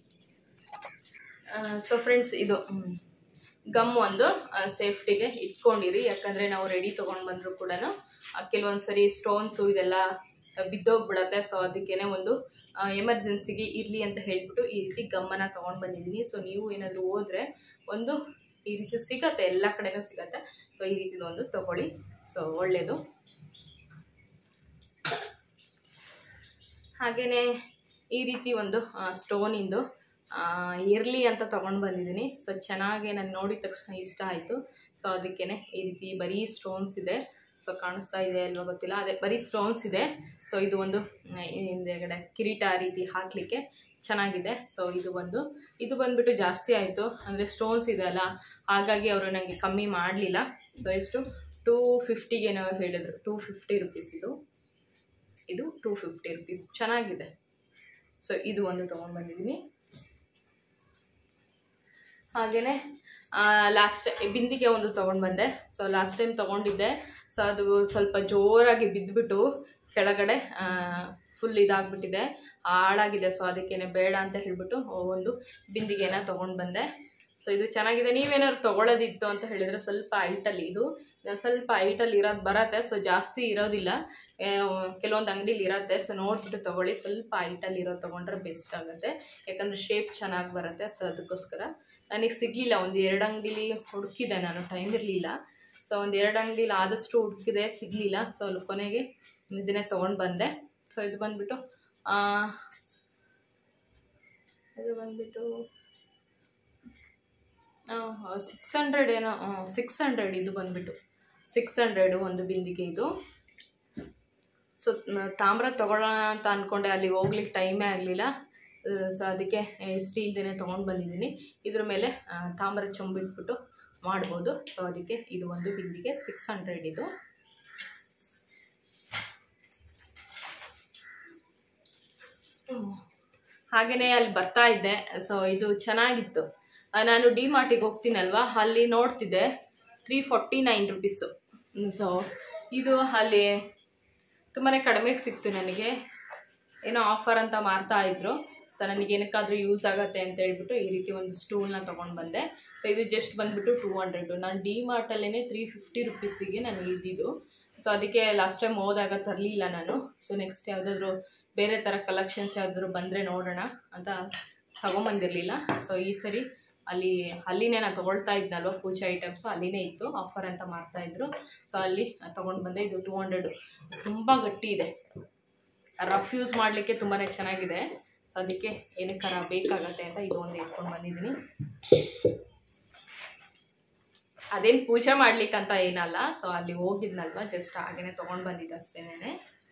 ಸೊ ಫ್ರೆಂಡ್ಸ್ ಇದು ಗಮ್ ಒಂದು ಸೇಫ್ಟಿಗೆ ಇಟ್ಕೊಂಡಿರಿ ಯಾಕಂದರೆ ನಾವು ರೆಡಿ ತೊಗೊಂಡು ಬಂದರೂ ಕೂಡ ಕೆಲವೊಂದು ಸರಿ ಸ್ಟೋನ್ಸು ಇದೆಲ್ಲ ಬಿದ್ದೋಗ್ಬಿಡತ್ತೆ ಸೊ ಅದಕ್ಕೇ ಒಂದು ಎಮರ್ಜೆನ್ಸಿಗೆ ಇರಲಿ ಅಂತ ಹೇಳ್ಬಿಟ್ಟು ಈ ರೀತಿ ಗಮ್ಮನ ತೊಗೊಂಡು ಬಂದಿದ್ದೀನಿ ಸೊ ನೀವು ಏನಾದರೂ ಹೋದರೆ ಒಂದು ಈ ರೀತಿ ಸಿಗತ್ತೆ ಎಲ್ಲ ಕಡೆನೂ ಸಿಗತ್ತೆ ಸೊ ಈ ರೀತಿದು ಒಂದು ತಗೊಳ್ಳಿ ಸೊ ಒಳ್ಳೆಯದು ಹಾಗೆಯೇ ಈ ರೀತಿ ಒಂದು ಸ್ಟೋನಿಂದು ಇರಲಿ ಅಂತ ತೊಗೊಂಡು ಬಂದಿದ್ದೀನಿ ಸೊ ಚೆನ್ನಾಗಿ ನಾನು ನೋಡಿದ ತಕ್ಷಣ ಇಷ್ಟ ಆಯಿತು ಸೊ ಅದಕ್ಕೇ ಈ ರೀತಿ ಬರೀ ಸ್ಟೋನ್ಸ್ ಇದೆ ಸೊ ಕಾಣಿಸ್ತಾ ಇದೆ ಅಲ್ವಾ ಗೊತ್ತಿಲ್ಲ ಅದೇ ಬರೀ ಸ್ಟೋನ್ಸ್ ಇದೆ ಸೊ ಇದು ಒಂದು ಆ, ಹಿಂದೆಗಡೆ ಕಿರೀಟ ಆ ರೀತಿ ಹಾಕಲಿಕ್ಕೆ ಚೆನ್ನಾಗಿದೆ ಸೊ ಇದು ಒಂದು ಇದು ಬಂದುಬಿಟ್ಟು ಜಾಸ್ತಿ ಆಯಿತು ಅಂದರೆ ಸ್ಟೋನ್ಸ್ ಇದೆ ಅಲ್ಲ ಹಾಗಾಗಿ ಅವರು ನನಗೆ ಕಮ್ಮಿ ಮಾಡಲಿಲ್ಲ ಸೊ ಎಷ್ಟು ಟೂ ಫಿಫ್ಟಿಗೇನೋ ಹೇಳಿದ್ರು ಟೂ ಫಿಫ್ಟಿ ರುಪೀಸ್ ಇದು ಇದು ಟೂ ಫಿಫ್ಟಿ ರುಪೀಸ್ ಚೆನ್ನಾಗಿದೆ ಸೊ ಇದು ಒಂದು ತೊಗೊಂಡು ಬಂದಿದ್ದೀನಿ ಹಾಗೆಯೇ ಲಾಸ್ಟ್ ಬಿಂದಿಗೆ ಒಂದು ತೊಗೊಂಡು ಬಂದೆ ಸೊ ಲಾಸ್ಟ್ ಟೈಮ್ ತೊಗೊಂಡಿದ್ದೆ ಸೊ ಅದು ಸ್ವಲ್ಪ ಜೋರಾಗಿ ಬಿದ್ದುಬಿಟ್ಟು ಕೆಳಗಡೆ ಫುಲ್ ಇದಾಗ್ಬಿಟ್ಟಿದೆ ಹಾಳಾಗಿದೆ ಸೊ ಅದಕ್ಕೇನೆ ಬೇಡ ಅಂತ ಹೇಳ್ಬಿಟ್ಟು ಒಂದು ಬಿಂದಿಗೆನ ತೊಗೊಂಡು ಬಂದೆ ಸೊ ಇದು ಚೆನ್ನಾಗಿದೆ ನೀವೇನಾದ್ರು ತೊಗೊಳ್ಳೋದಿತ್ತು ಅಂತ ಹೇಳಿದರೆ ಸ್ವಲ್ಪ ಹೈಟಲ್ಲಿ ಇದು ಸ್ವಲ್ಪ ಹೈಟಲ್ಲಿ ಇರೋದು ಬರತ್ತೆ ಸೊ ಜಾಸ್ತಿ ಇರೋದಿಲ್ಲ ಕೆಲವೊಂದು ಅಂಗಡಿಲಿ ಇರತ್ತೆ ಸೊ ನೋಡ್ಬಿಟ್ಟು ತೊಗೊಳ್ಳಿ ಸ್ವಲ್ಪ ಹೈಟಲ್ಲಿ ಇರೋದು ತೊಗೊಂಡ್ರೆ ಬೆಸ್ಟ್ ಆಗುತ್ತೆ ಯಾಕಂದರೆ ಶೇಪ್ ಚೆನ್ನಾಗಿ ಬರುತ್ತೆ ಸೊ ಅದಕ್ಕೋಸ್ಕರ ನನಗೆ ಸಿಗಲಿಲ್ಲ ಒಂದು ಎರಡು ಅಂಗಡಿಲಿ ಹುಡುಕಿದೆ ನಾನು ಟೈಮ್ ಇರಲಿಲ್ಲ ಸೊ ಒಂದು ಎರಡು ಅಂಗಡಿಲಿ ಆದಷ್ಟು ಹುಡುಕಿದೆ ಸಿಗಲಿಲ್ಲ ಸೊ ಅಲ್ಲಿ ಕೊನೆಗೆ ಇದನ್ನೇ ತೊಗೊಂಡು ಬಂದೆ ಸೊ ಇದು ಬಂದುಬಿಟ್ಟು ಇದು ಬಂದುಬಿಟ್ಟು ಸಿಕ್ಸ್ ಹಂಡ್ರೆಡ್ ಏನೋ ಸಿಕ್ಸ್ ಹಂಡ್ರೆಡ್ ಇದು ಬಂದುಬಿಟ್ಟು ಸಿಕ್ಸ್ ಹಂಡ್ರೆಡು ಒಂದು ಬಿಂದಿಗೆ ಇದು ಸೊ ತಾಮ್ರ ತೊಗೊಳ್ಳೋಣ ಅಂತ ಅಂದ್ಕೊಂಡೆ ಅಲ್ಲಿ ಹೋಗ್ಲಿಕ್ಕೆ ಟೈಮೇ ಆಗಲಿಲ್ಲ ಸೊ ಅದಕ್ಕೆ ಸ್ಟೀಲ್ದೇನೆ ತೊಗೊಂಡು ಬಂದಿದ್ದೀನಿ ಇದ್ರ ಮೇಲೆ ಆ, ತಾಮ್ರ ಚೊಂಬಿಟ್ಬಿಟ್ಟು ಮಾಡ್ಬೋದು ಸೊ ಅದಕ್ಕೆ ಇದು ಒಂದು ಬಿಂದಿಗೆ ಸಿಕ್ಸ್ ಹಂಡ್ರೆಡ್ ಇದು ಹಾಗೆಯೇ ಅಲ್ಲಿ ಬರ್ತಾ ಇದ್ದೆ ಸೊ ಇದು ಚೆನ್ನಾಗಿತ್ತು ಆ, ನಾನು ಡಿ ಮಾರ್ಟಿಗೆ ಹೋಗ್ತೀನಲ್ವಾ ಅಲ್ಲಿ ನೋಡ್ತಿದ್ದೆ three forty nine rupees so ಇದು ಅಲ್ಲಿ ತುಂಬಾ ಕಡಿಮೆಗೆ ಸಿಕ್ತು ನನಗೆ ಏನೋ ಆಫರ್ ಅಂತ ಮಾರ್ತಾ ಇದ್ರು ಸೊ ನನಗೆ ಏನಕ್ಕಾದರೂ ಯೂಸ್ ಆಗುತ್ತೆ ಅಂತ ಹೇಳ್ಬಿಟ್ಟು ಈ ರೀತಿ ಒಂದು ಸ್ಟೂಲ್ನ ತೊಗೊಂಡು ಬಂದೆ ಸೊ ಇದು ಜಸ್ಟ್ ಬಂದುಬಿಟ್ಟು ಟೂ ಹಂಡ್ರೆಡು ನಾನು ಡಿ ಮಾರ್ಟಲ್ಲೇ ತ್ರೀ ಫಿಫ್ಟಿ ರುಪೀಸಿಗೆ ನನಗೆ ಇದ್ದಿದ್ದು ಸೊ ಅದಕ್ಕೆ ಲಾಸ್ಟ್ ಟೈಮ್ ಹೋದಾಗ ತರಲಿಲ್ಲ ನಾನು ಸೊ ನೆಕ್ಸ್ಟ್ ಯಾವುದಾದ್ರೂ ಬೇರೆ ಥರ ಕಲೆಕ್ಷನ್ಸ್ ಯಾವುದಾದ್ರು ಬಂದರೆ ನೋಡೋಣ ಅಂತ ತಗೊಂಬಂದಿರಲಿಲ್ಲ ಸೊ ಈ ಸರಿ ಅಲ್ಲಿ ಅಲ್ಲಿನೇ ನಾನು ತೊಗೊಳ್ತಾ ಇದ್ನಲ್ವ ಪೂಜೆ ಐಟಮ್ಸು ಅಲ್ಲಿನೇ ಇತ್ತು ಆಫರ್ ಅಂತ ಮಾರ್ತಾಯಿದ್ರು ಸೊ ಅಲ್ಲಿ ತೊಗೊಂಡು ಬಂದೆ ಇದು ಟೂ ಹಂಡ್ರೆಡು ತುಂಬ ಗಟ್ಟಿ ಇದೆ ರಫ್ ಯೂಸ್ ಮಾಡಲಿಕ್ಕೆ ತುಂಬಾ ಚೆನ್ನಾಗಿದೆ ಸೊ ಅದಕ್ಕೆ ಏನಕ್ಕಾರ ಬೇಕಾಗತ್ತೆ ಅಂತ ಇದು ಒಂದು ಎತ್ಕೊಂಡು ಬಂದಿದ್ದೀನಿ ಅದೇನು ಪೂಜೆ ಮಾಡ್ಲಿಕ್ಕಂತ ಏನಲ್ಲ ಸೊ ಅಲ್ಲಿ ಹೋಗಿದ್ನಲ್ವ ಜಸ್ಟ್ ಹಾಗೇನೆ ತೊಗೊಂಡು ಬಂದಿದ್ದೆ ಅಷ್ಟೇನೆ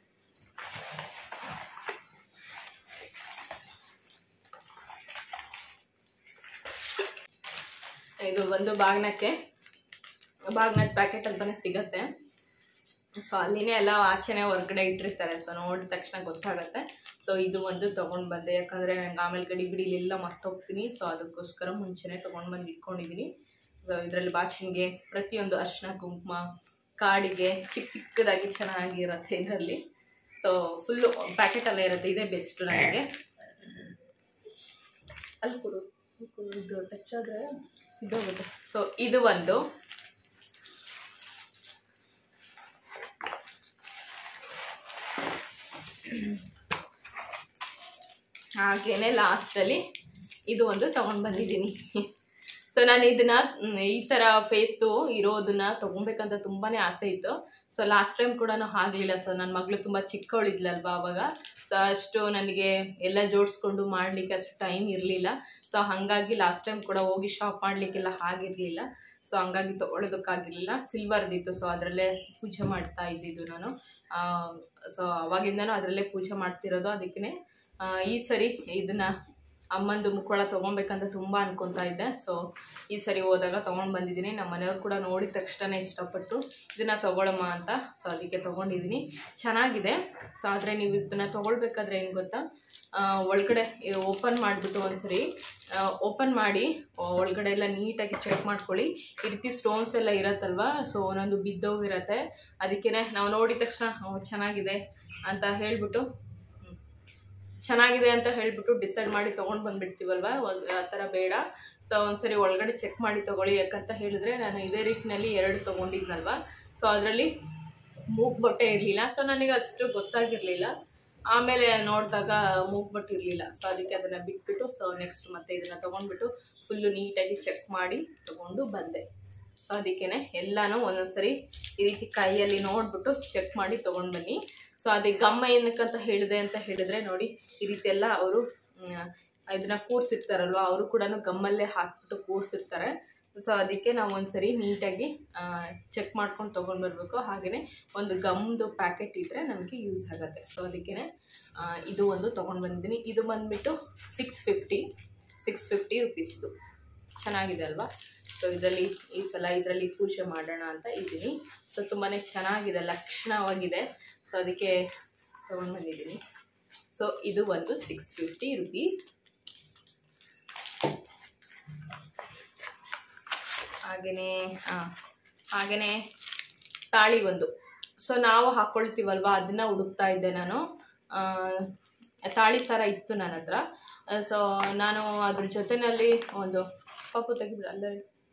ಇದು ಒಂದು ಬಾಗ್ನಕ್ಕೆ ಬಾಗ್ನದ ಪ್ಯಾಕೆಟ್ ಅಂತಾನೆ ಸಿಗತ್ತೆ ಸೊ ಅಲ್ಲಿನೇ ಎಲ್ಲ ಆಚೆನೆ ಹೊರಗಡೆ ಇಟ್ಟಿರ್ತಾರೆ ಸೊ ನೋಡಿದ ತಕ್ಷಣ ಗೊತ್ತಾಗತ್ತೆ ಸೊ ಇದು ಒಂದು ತೊಗೊಂಡು ಬಂದೆ ಯಾಕಂದರೆ ನಂಗೆ ಆಮೇಲೆ ಗಡಿ ಬಿಡಿಲೆಲ್ಲ ಮರ್ತೋಗ್ತೀನಿ ಸೊ ಅದಕ್ಕೋಸ್ಕರ ಮುಂಚೆನೇ ತೊಗೊಂಡು ಬಂದು ಇಟ್ಕೊಂಡಿದ್ದೀನಿ ಸೊ ಇದರಲ್ಲಿ ಬಾಚಿಂಗೆ ಪ್ರತಿಯೊಂದು ಅರಿಶಿನ ಕುಂಕುಮ ಕಾಡಿಗೆ ಚಿಕ್ಕ ಚಿಕ್ಕದಾಗಿ ಚೆನ್ನಾಗಿರುತ್ತೆ ಇದರಲ್ಲಿ ಸೊ ಫುಲ್ಲು ಪ್ಯಾಕೆಟಲ್ಲೇ ಇರುತ್ತೆ ಇದೇ ಬೆಸ್ಟ್ ನನಗೆ ಅಲ್ಲಿ ಕೊಡು ಇಲ್ಲಿ ಕೊಡು, ಇದು ಟಚ್ ಆದರೆ ಇದೋಗುತ್ತೆ ಸೊ ಇದು ಒಂದು ಹಾಗೇನೆ ಲಾಸ್ಟಲ್ಲಿ ಇದು ಒಂದು ತೊಗೊಂಡು ಬಂದಿದ್ದೀನಿ ಸೊ ನಾನು ಇದನ್ನ ಮ್, ಈ ಥರ ಫೇಸ್ದು ಇರೋದನ್ನ ತೊಗೊಬೇಕಂತ ತುಂಬಾ ಆಸೆ ಇತ್ತು ಸೊ ಲಾಸ್ಟ್ ಟೈಮ್ ಕೂಡ ಆಗಲಿಲ್ಲ ಸೊ ನನ್ನ ಮಗಳು ತುಂಬ ಚಿಕ್ಕವಳಿದ್ಲಲ್ವ ಅವಾಗ ಸೊ ಅಷ್ಟು ನನಗೆ ಎಲ್ಲ ಜೋಡಿಸ್ಕೊಂಡು ಮಾಡಲಿಕ್ಕೆ ಅಷ್ಟು ಟೈಮ್ ಇರಲಿಲ್ಲ ಸೊ ಹಾಗಾಗಿ ಲಾಸ್ಟ್ ಟೈಮ್ ಕೂಡ ಹೋಗಿ ಶಾಪ್ ಮಾಡಲಿಕ್ಕೆಲ್ಲ ಆಗಿರಲಿಲ್ಲ ಸೊ ಹಂಗಾಗಿ ತೊಗೊಳೋದಕ್ಕಾಗಿರಲಿಲ್ಲ ಸಿಲ್ವರ್ದಿತ್ತು ಸೊ ಅದರಲ್ಲೇ ಪೂಜೆ ಮಾಡ್ತಾ ಇದ್ದಿದ್ದು ನಾನು ಸೊ ಅವಾಗಿಂದನೂ ಅದರಲ್ಲೇ ಪೂಜೆ ಮಾಡ್ತಿರೋದು ಅದಕ್ಕೆ ಈ ಸರಿ ಇದನ್ನ ಅಮ್ಮಂದು ಮುಖವಾಡ ತೊಗೊಬೇಕಂತ ತುಂಬ ಅನ್ಕೊತಾ ಇದ್ದೆ ಸೊ ಈ ಸರಿ ಹೋದಾಗ ತೊಗೊಂಡು ಬಂದಿದ್ದೀನಿ ನಮ್ಮ ಮನೆಯವ್ರು ಕೂಡ ನೋಡಿದ ತಕ್ಷಣ ಇಷ್ಟಪಟ್ಟು ಇದನ್ನು ತೊಗೊಳಮ್ಮ ಅಂತ ಸೊ ಅದಕ್ಕೆ ತೊಗೊಂಡಿದ್ದೀನಿ ಚೆನ್ನಾಗಿದೆ ಸೊ ಆದರೆ ನೀವು ಇದನ್ನು ತೊಗೊಳ್ಬೇಕಾದ್ರೆ ಏನು ಗೊತ್ತಾ ಆ, ಒಳಗಡೆ ಓಪನ್ ಮಾಡಿಬಿಟ್ಟು ಒಂದ್ಸರಿ ಓಪನ್ ಮಾಡಿ ಒಳಗಡೆ ಎಲ್ಲ ನೀಟಾಗಿ ಚೆಕ್ ಮಾಡ್ಕೊಳ್ಳಿ ಈ ರೀತಿ ಸ್ಟೋನ್ಸ್ ಎಲ್ಲ ಇರತ್ತಲ್ವ ಸೊ ಒಂದೊಂದು ಬಿದ್ದೋಗಿರತ್ತೆ ಅದಕ್ಕೆ ನಾವು ನೋಡಿದ ತಕ್ಷಣ "ಓ, ಚೆನ್ನಾಗಿದೆ ಅಂತ ಹೇಳ್ಬಿಟ್ಟು ಹ್ಮ್, ಚೆನ್ನಾಗಿದೆ ಅಂತ ಹೇಳ್ಬಿಟ್ಟು ಡಿಸೈಡ್ ಮಾಡಿ ತೊಗೊಂಡು ಬಂದ್ಬಿಡ್ತೀವಲ್ವ ಒಂದ್- ಆ ಥರ ಬೇಡ ಸೊ ಒಂದ್ಸರಿ ಒಳಗಡೆ ಚೆಕ್ ಮಾಡಿ ತೊಗೊಳ್ಳಿ ಯಾಕಂತ ಹೇಳಿದ್ರೆ ನಾನು ಇದೇ ರೀತಿನಲ್ಲಿ ಎರಡು ತೊಗೊಂಡಿದ್ನಲ್ವ ಸೊ ಅದರಲ್ಲಿ ಮೂಗ್ ಬಟ್ಟೆ ಇರಲಿಲ್ಲ ಸೊ ನನಗೆ ಅಷ್ಟು ಗೊತ್ತಾಗಿರಲಿಲ್ಲ ಆಮೇಲೆ ನೋಡಿದಾಗ ಮೂಗ್ ಬಟ್ಟೆ ಇರಲಿಲ್ಲ ಸೊ ಅದಕ್ಕೆ ಅದನ್ನು ಬಿಟ್ಬಿಟ್ಟು ಸೊ ನೆಕ್ಸ್ಟ್ ಮತ್ತೆ ಇದನ್ನು ತೊಗೊಂಡ್ಬಿಟ್ಟು ಫುಲ್ಲು ನೀಟಾಗಿ ಚೆಕ್ ಮಾಡಿ ತೊಗೊಂಡು ಬಂದೆ ಸೊ ಅದಕ್ಕೇ ಎಲ್ಲನೂ ಒಂದೊಂದ್ಸರಿ ಈ ರೀತಿ ಕೈಯಲ್ಲಿ ನೋಡ್ಬಿಟ್ಟು ಚೆಕ್ ಮಾಡಿ ತೊಗೊಂಡು ಬನ್ನಿ ಸೊ ಅದೇ ಗಮ್ಮ ಏನಕ್ಕಂತ ಹೇಳಿದೆ ಅಂತ ಹೇಳಿದ್ರೆ ನೋಡಿ ಈ ರೀತಿ ಎಲ್ಲ ಅವರು ಇದನ್ನ ಕೂರ್ಸಿರ್ತಾರಲ್ವ ಅವರು ಕೂಡ ಗಮ್ಮಲ್ಲೇ ಹಾಕ್ಬಿಟ್ಟು ಕೂರ್ಸಿರ್ತಾರೆ ಸೊ ಅದಕ್ಕೆ ನಾವು ಒಂದ್ಸರಿ ನೀಟಾಗಿ ಚೆಕ್ ಮಾಡ್ಕೊಂಡು ತೊಗೊಂಡು ಬರಬೇಕು ಹಾಗೆಯೇ ಒಂದು ಗಮ್ದು ಪ್ಯಾಕೆಟ್ ಇದ್ದರೆ ನಮಗೆ ಯೂಸ್ ಆಗುತ್ತೆ ಸೊ ಅದಕ್ಕೆ ಇದು ಒಂದು ತೊಗೊಂಡು ಬಂದಿದ್ದೀನಿ ಇದು ಬಂದುಬಿಟ್ಟು ಸಿಕ್ಸ್ ಫಿಫ್ಟಿ ಸಿಕ್ಸ್ ಫಿಫ್ಟಿ ರುಪೀಸ್ದು ಚೆನ್ನಾಗಿದೆ ಅಲ್ವಾ ಸೊ ಇದರಲ್ಲಿ ಈ ಸಲ ಇದರಲ್ಲಿ ಪೂಜೆ ಮಾಡೋಣ ಅಂತ ಇದ್ದೀನಿ ಸೊ ತುಂಬಾ ಚೆನ್ನಾಗಿದೆ ಲಕ್ಷಣವಾಗಿದೆ ಸೊ ಅದಕ್ಕೆ ತೊಗೊಂಡು ಬಂದಿದ್ದೀನಿ ಸೊ ಇದು ಒಂದು ಸಿಕ್ಸ್ ಫಿಫ್ಟಿ ರುಪೀಸ್ ಹಾಗೆಯೇ ಹಾಂ ಹಾಗೆಯೇ ತಾಳಿ ಒಂದು ಸೊ ನಾವು ಹಾಕ್ಕೊಳ್ತೀವಲ್ವ ಅದನ್ನು ಹುಡುಕ್ತಾ ಇದ್ದೆ ನಾನು ಆ, ತಾಳಿ ಸರ ಇತ್ತು ನನ್ನ ಹತ್ರ ಸೊ ನಾನು ಅದ್ರ ಜೊತೆಯಲ್ಲಿ ಒಂದು ಪಾಪು ತೆಗಿಬಿಡ ಅಲ್ಲೇ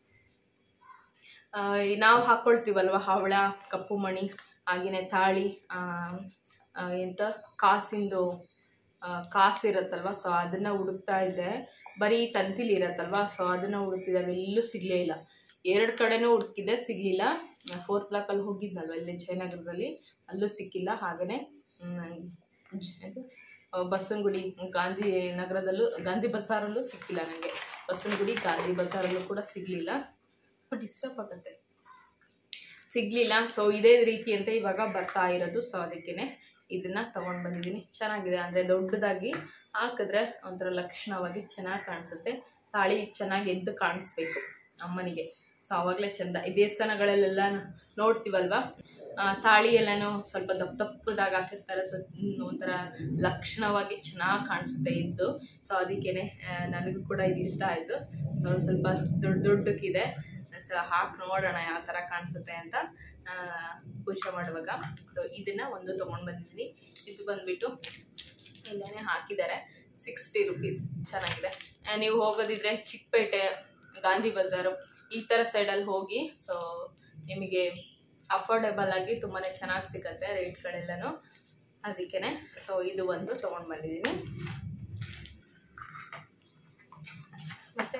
ಆ, ಈ ನಾವು ಹಾಕ್ಕೊಳ್ತೀವಲ್ವ ಹವಳ ಕಪ್ಪು ಮಣಿ ಹಾಗೆಯೇ ತಾಳಿ ಆ, ಆ, ಎಂತ ಕಾಸಿಂದು ಆ, ಕಾಸು ಇರುತ್ತಲ್ವ ಸೊ ಅದನ್ನು ಹುಡುಕ್ತಾ ಇದ್ದೆ ಬರೀ ತಂತಿಲಿ ಇರತ್ತಲ್ವ ಸೊ ಅದನ್ನು ಹುಡುಕ್ತಿದ್ದೆ ಅದೆಲ್ಲೂ ಸಿಗಲೇ ಇಲ್ಲ ಎರಡು ಕಡೆನೂ ಹುಡುಕಿದ್ದೆ ಸಿಗಲಿಲ್ಲ ಫೋರ್ತ್ ಬ್ಲಾಕಲ್ಲಿ ಹೋಗಿದ್ನಲ್ವ ಇಲ್ಲಿ ಜಯನಗರದಲ್ಲಿ ಅಲ್ಲೂ ಸಿಕ್ಕಿಲ್ಲ ಹಾಗೆಯೇ ಇದು ಆ, ಬಸವನಗುಡಿ ಗಾಂಧಿ ನಗರದಲ್ಲೂ ಗಾಂಧಿ ಬಜಾರಲ್ಲೂ ಸಿಕ್ಕಿಲ್ಲ ನನಗೆ ಬಸವನಗುಡಿ ಗಾಂಧಿ ಬಜಾರಲ್ಲೂ ಕೂಡ ಸಿಗಲಿಲ್ಲ ಡಿಸ್ಟರ್ಬ್ ಆಗುತ್ತೆ ಸಿಗಲಿಲ್ಲ ಸೊ ಇದೇ ರೀತಿ ಅಂತ ಇವಾಗ ಬರ್ತಾ ಇರೋದು ಸೊ ಅದಕ್ಕೇ ಇದನ್ನು ತೊಗೊಂಡು ಬಂದಿದ್ದೀನಿ ಚೆನ್ನಾಗಿದೆ ಅಂದರೆ ದೊಡ್ಡದಾಗಿ ಹಾಕಿದ್ರೆ ಒಂಥರ ಲಕ್ಷಣವಾಗಿ ಚೆನ್ನಾಗಿ ಕಾಣಿಸುತ್ತೆ ತಾಳಿ ಚೆನ್ನಾಗಿ ಎದ್ದು ಕಾಣಿಸ್ಬೇಕು ಅಮ್ಮನಿಗೆ ಸೊ ಆವಾಗಲೇ ಚೆಂದ ಈ ದೇವಸ್ಥಾನಗಳಲ್ಲೆಲ್ಲ ನೋಡ್ತೀವಲ್ವ ಆ, ತಾಳಿ ಎಲ್ಲನೂ ಸ್ವಲ್ಪ ದಪ್ಪ ದಪ್ಪದಾಗಿ ಹಾಕಿರ್ತಾರೆ ಸೊ ಹ್ಮ್, ಒಂಥರ ಲಕ್ಷಣವಾಗಿ ಚೆನ್ನಾಗಿ ಕಾಣಿಸುತ್ತೆ ಇದ್ದು ಸೊ ಅದಕ್ಕೇ ನನಗೂ ಕೂಡ ಇದು ಇಷ್ಟ ಆಯಿತು ಸೊ ಸ್ವಲ್ಪ ದೊಡ್ಡ ದೊಡ್ಡಕ್ಕಿದೆ ಸೊ ಹಾಕಿ ನೋಡೋಣ ಯಾವ ಥರ ಕಾಣಿಸುತ್ತೆ ಅಂತ ಆ, ಪೂಜೆ ಮಾಡುವಾಗ ಸೊ ಇದನ್ನು ಒಂದು ತೊಗೊಂಡು ಬಂದಿದ್ದೀನಿ ಇದು ಬಂದುಬಿಟ್ಟು ಇಲ್ಲೇ ಹಾಕಿದ್ದಾರೆ ಸಿಕ್ಸ್ಟಿ ರುಪೀಸ್ ಚೆನ್ನಾಗಿದೆ ಆ, ನೀವು ಹೋಗೋದಿದ್ರೆ ಚಿಕ್ಕಪೇಟೆ ಗಾಂಧಿ ಬಜಾರು ಈ ಥರ ಸೈಡಲ್ಲಿ ಹೋಗಿ ಸೊ ನಿಮಗೆ ಅಫೋರ್ಡೆಬಲ್ ಆಗಿ ತುಂಬಾ ಚೆನ್ನಾಗಿ ಸಿಗುತ್ತೆ ರೇಟ್ಗಳೆಲ್ಲನೂ ಅದಕ್ಕೇ ಸೊ ಇದು ಒಂದು ತೊಗೊಂಡು ಬಂದಿದ್ದೀನಿ ಮತ್ತೆ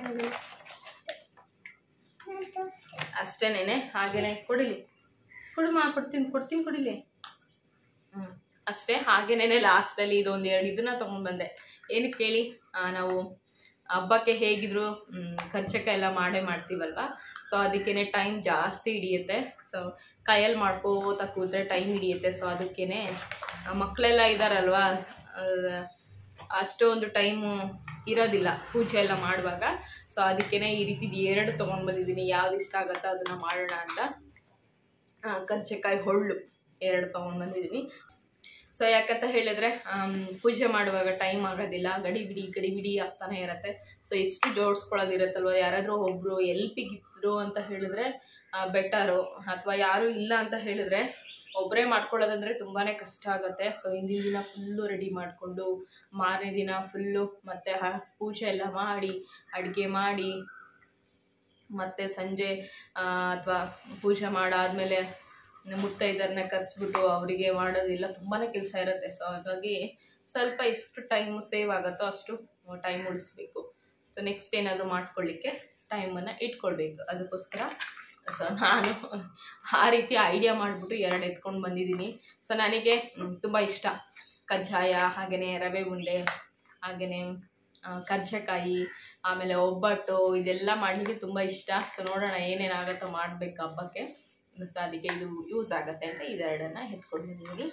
ಅಷ್ಟೇನೆ ಹಾಗೇನೆ ಕೊಡಿಲಿ ಕೊಡುಮ ಕೊಡ್ತೀನಿ ಕೊಡ್ತೀನಿ ಕೊಡಿಲಿ ಹ್ಞೂ ಅಷ್ಟೇ ಹಾಗೇನೆ ಲಾಸ್ಟಲ್ಲಿ ಇದೊಂದು ಎರಡು ಇದನ್ನ ತೊಗೊಂಡ್ಬಂದೆ ಏನಕ್ಕೆ ಕೇಳಿ ಆ, ನಾವು ಹಬ್ಬಕ್ಕೆ ಹೇಗಿದ್ರು ಮ್, ಕರ್ಚಕಾಯಿ ಎಲ್ಲ ಮಾಡೇ ಮಾಡ್ತೀವಲ್ವಾ ಸೊ ಅದಕ್ಕೇನೆ ಟೈಮ್ ಜಾಸ್ತಿ ಹಿಡಿಯುತ್ತೆ ಸೊ ಕೈಯಲ್ಲಿ ಮಾಡ್ಕೋತಾ ಕೂತ್ರೆ ಟೈಮ್ ಹಿಡಿಯುತ್ತೆ ಸೊ ಅದಕ್ಕೇನೆ ಮಕ್ಕಳೆಲ್ಲ ಇದ್ದಾರಲ್ವಾ ಅಷ್ಟೊಂದು ಟೈಮು ಇರೋದಿಲ್ಲ ಪೂಜೆ ಎಲ್ಲ ಮಾಡುವಾಗ ಸೊ ಅದಕ್ಕೇನೆ ಈ ರೀತಿ ಎರಡು ತೊಗೊಂಡು ಬಂದಿದ್ದೀನಿ ಯಾವ್ದು ಇಷ್ಟ ಆಗುತ್ತೋ ಅದನ್ನು ಮಾಡೋಣ ಅಂತ ಆ, ಕರ್ಚೆಕಾಯಿ ಹೊಳ್ಳು ಎರಡು ತೊಗೊಂಡು ಬಂದಿದ್ದೀನಿ ಸೊ ಯಾಕಂತ ಹೇಳಿದ್ರೆ ಆಮ್, ಪೂಜೆ ಮಾಡುವಾಗ ಟೈಮ್ ಆಗೋದಿಲ್ಲ ಗಡಿ ಬಿಡಿ ಗಡಿ ಬಿಡಿ ಆಗ್ತಾನೆ ಇರತ್ತೆ ಸೊ ಎಷ್ಟು ಜೋಡಿಸ್ಕೊಳ್ಳೋದಿರತ್ತಲ್ವ ಯಾರಾದರೂ ಒಬ್ಬರು ಎಲ್ಪಿಗಿದ್ರು ಅಂತ ಹೇಳಿದ್ರೆ ಬೆಟರು ಅಥವಾ ಯಾರೂ ಇಲ್ಲ ಅಂತ ಹೇಳಿದ್ರೆ ಒಬ್ಬರೇ ಮಾಡ್ಕೊಳ್ಳೋದಂದ್ರೆ ತುಂಬಾ ಕಷ್ಟ ಆಗುತ್ತೆ ಸೊ ಹಿಂದಿನ ದಿನ ಫುಲ್ಲು ರೆಡಿ ಮಾಡಿಕೊಂಡು ಮಾರನೇ ದಿನ ಫುಲ್ಲು ಮತ್ತು ಹ ಪೂಜೆ ಎಲ್ಲ ಮಾಡಿ ಅಡುಗೆ ಮಾಡಿ ಮತ್ತು ಸಂಜೆ ಅಥವಾ ಪೂಜೆ ಮಾಡಾದಮೇಲೆ ಮುತ್ತೈದರನ್ನ ಕರೆಸ್ಬಿಟ್ಟು ಅವರಿಗೆ ಮಾಡೋದಿಲ್ಲ ತುಂಬಾ ಕೆಲಸ ಇರುತ್ತೆ ಸೊ ಹಾಗಾಗಿ ಸ್ವಲ್ಪ ಎಷ್ಟು ಟೈಮು ಸೇವ್ ಆಗುತ್ತೋ ಅಷ್ಟು ಟೈಮ್ ಉಳಿಸ್ಬೇಕು ಸೊ ನೆಕ್ಸ್ಟ್ ಏನಾದರೂ ಮಾಡ್ಕೊಳ್ಳಿಕ್ಕೆ ಟೈಮನ್ನು ಇಟ್ಕೊಳ್ಬೇಕು ಅದಕ್ಕೋಸ್ಕರ ಸೊ ನಾನು ಆ ರೀತಿ ಐಡಿಯಾ ಮಾಡಿಬಿಟ್ಟು ಎರಡು ಎತ್ಕೊಂಡು ಬಂದಿದ್ದೀನಿ ಸೊ ನನಗೆ ತುಂಬ ಇಷ್ಟ ಕಜ್ಜಾಯ ಹಾಗೆಯೇ ರವೆ ಉಂಡೆ ಹಾಗೆಯೇ ಕರ್ಜಕಾಯಿ ಆಮೇಲೆ ಒಬ್ಬಟ್ಟು ಇದೆಲ್ಲ ಮಾಡಲಿಕ್ಕೆ ತುಂಬ ಇಷ್ಟ ಸೊ ನೋಡೋಣ ಏನೇನಾಗುತ್ತೋ ಮಾಡಬೇಕು ಹಬ್ಬಕ್ಕೆ ಮತ್ತು ಅದಕ್ಕೆ ಇದು ಯೂಸ್ ಆಗುತ್ತೆ ಅಂತ ಇದೆರಡನ್ನು ಎತ್ಕೊಂಡಿದ್ದೀನಿ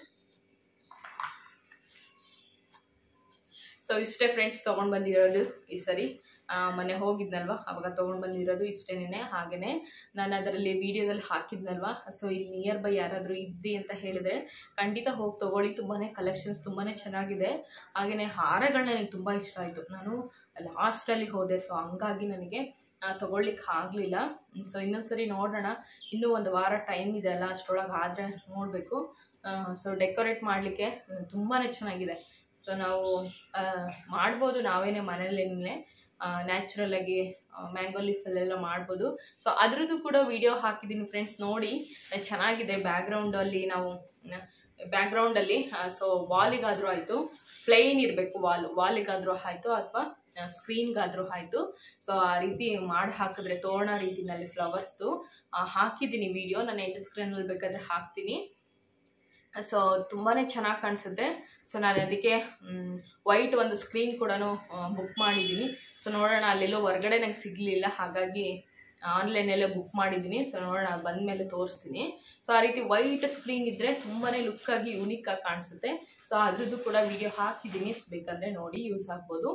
ಸೊ ಇಷ್ಟೇ ಫ್ರೆಂಡ್ಸ್ ತೊಗೊಂಡು ಬಂದಿರೋದು ಈ ಸರಿ ಆ, ಮೊನ್ನೆ ಹೋಗಿದ್ನಲ್ವ ಅವಾಗ ತೊಗೊಂಡು ಬಂದಿರೋದು ಇಷ್ಟೇನೆ ಹಾಗೆಯೇ ನಾನು ಅದರಲ್ಲಿ ವೀಡಿಯೋದಲ್ಲಿ ಹಾಕಿದ್ನಲ್ವ ಸೊ ಇಲ್ಲಿ ನಿಯರ್ ಬೈ ಯಾರಾದರೂ ಇದ್ರಿ ಅಂತ ಹೇಳಿದರೆ ಖಂಡಿತ ಹೋಗಿ ತೊಗೊಳ್ಳಿ ತುಂಬಾ ಕಲೆಕ್ಷನ್ಸ್ ತುಂಬಾ ಚೆನ್ನಾಗಿದೆ ಹಾಗೆಯೇ ಹಾರಗಳು ನನಗೆ ತುಂಬ ಇಷ್ಟ ಆಯಿತು ನಾನು ಲಾಸ್ಟಲ್ಲಿ ಹೋದೆ ಸೊ ಹಂಗಾಗಿ ನನಗೆ ತೊಗೊಳ್ಲಿಕ್ಕೆ ಆಗಲಿಲ್ಲ ಸೊ ಇನ್ನೊಂದು ಸರಿ ನೋಡೋಣ ಇನ್ನೂ ಒಂದು ವಾರ ಟೈಮ್ ಇದೆ ಅಲ್ಲ ಅಷ್ಟರೊಳಗೆ ಆದರೆ ನೋಡಬೇಕು ಸೊ ಡೆಕೋರೇಟ್ ಮಾಡಲಿಕ್ಕೆ ತುಂಬಾ ಚೆನ್ನಾಗಿದೆ ಸೊ ನಾವು ಆ, ಮಾಡ್ಬೋದು ನಾವೇನೇ ಮನೇಲೇನೆ ನ್ಯಾಚುರಲಾಗಿ ಮ್ಯಾಂಗೋ ಲೀಫಲ್ಲೆಲ್ಲ ಮಾಡ್ಬೋದು ಸೊ ಅದ್ರದ್ದು ಕೂಡ ವಿಡಿಯೋ ಹಾಕಿದ್ದೀನಿ ಫ್ರೆಂಡ್ಸ್ ನೋಡಿ ಆ, ಚೆನ್ನಾಗಿದೆ ಬ್ಯಾಕ್ಗ್ರೌಂಡಲ್ಲಿ ನಾವು ಬ್ಯಾಕ್ಗ್ರೌಂಡಲ್ಲಿ ಸೊ ವಾಲಿಗಾದರೂ ಆಯಿತು ಪ್ಲೈನ್ ಇರಬೇಕು ವಾಲ್ ವಾಲಿಗಾದರೂ ಆಯಿತು ಅಥವಾ ಸ್ಕ್ರೀನ್ಗಾದರೂ ಆಯಿತು ಸೊ ಆ ರೀತಿ ಮಾಡಿ ಹಾಕಿದ್ರೆ ತೋರಣ ರೀತಿನಲ್ಲಿ ಫ್ಲವರ್ಸ್ದು ಹಾಕಿದ್ದೀನಿ ವಿಡಿಯೋ ನಾನು ಎಂಟು ಸ್ಕ್ರೀನಲ್ಲಿ ಬೇಕಾದರೆ ಹಾಕ್ತೀನಿ ಸೊ ತುಂಬಾ ಚೆನ್ನಾಗಿ ಕಾಣಿಸುತ್ತೆ ಸೊ ನಾನು ಅದಕ್ಕೆ ವೈಟ್ ಒಂದು ಸ್ಕ್ರೀನ್ ಕೂಡ ಬುಕ್ ಮಾಡಿದ್ದೀನಿ ಸೊ ನೋಡೋಣ ಅಲ್ಲೆಲ್ಲೋ ಹೊರಗಡೆ ನಂಗೆ ಸಿಗಲಿಲ್ಲ ಹಾಗಾಗಿ ಆನ್ಲೈನಲ್ಲೇ ಬುಕ್ ಮಾಡಿದ್ದೀನಿ ಸೊ ನೋಡೋಣ ಬಂದಮೇಲೆ ತೋರಿಸ್ತೀನಿ ಸೊ ಆ ರೀತಿ ವೈಟ್ ಸ್ಕ್ರೀನ್ ಇದ್ದರೆ ತುಂಬಾ ಲುಕ್ಕಾಗಿ ಯುನಿಕ್ಕಾಗಿ ಕಾಣಿಸುತ್ತೆ ಸೊ ಅದ್ರದ್ದು ಕೂಡ ವಿಡಿಯೋ ಹಾಕಿದ್ದೀನಿ ಬೇಕಂದರೆ ನೋಡಿ ಯೂಸ್ ಆಗ್ಬೋದು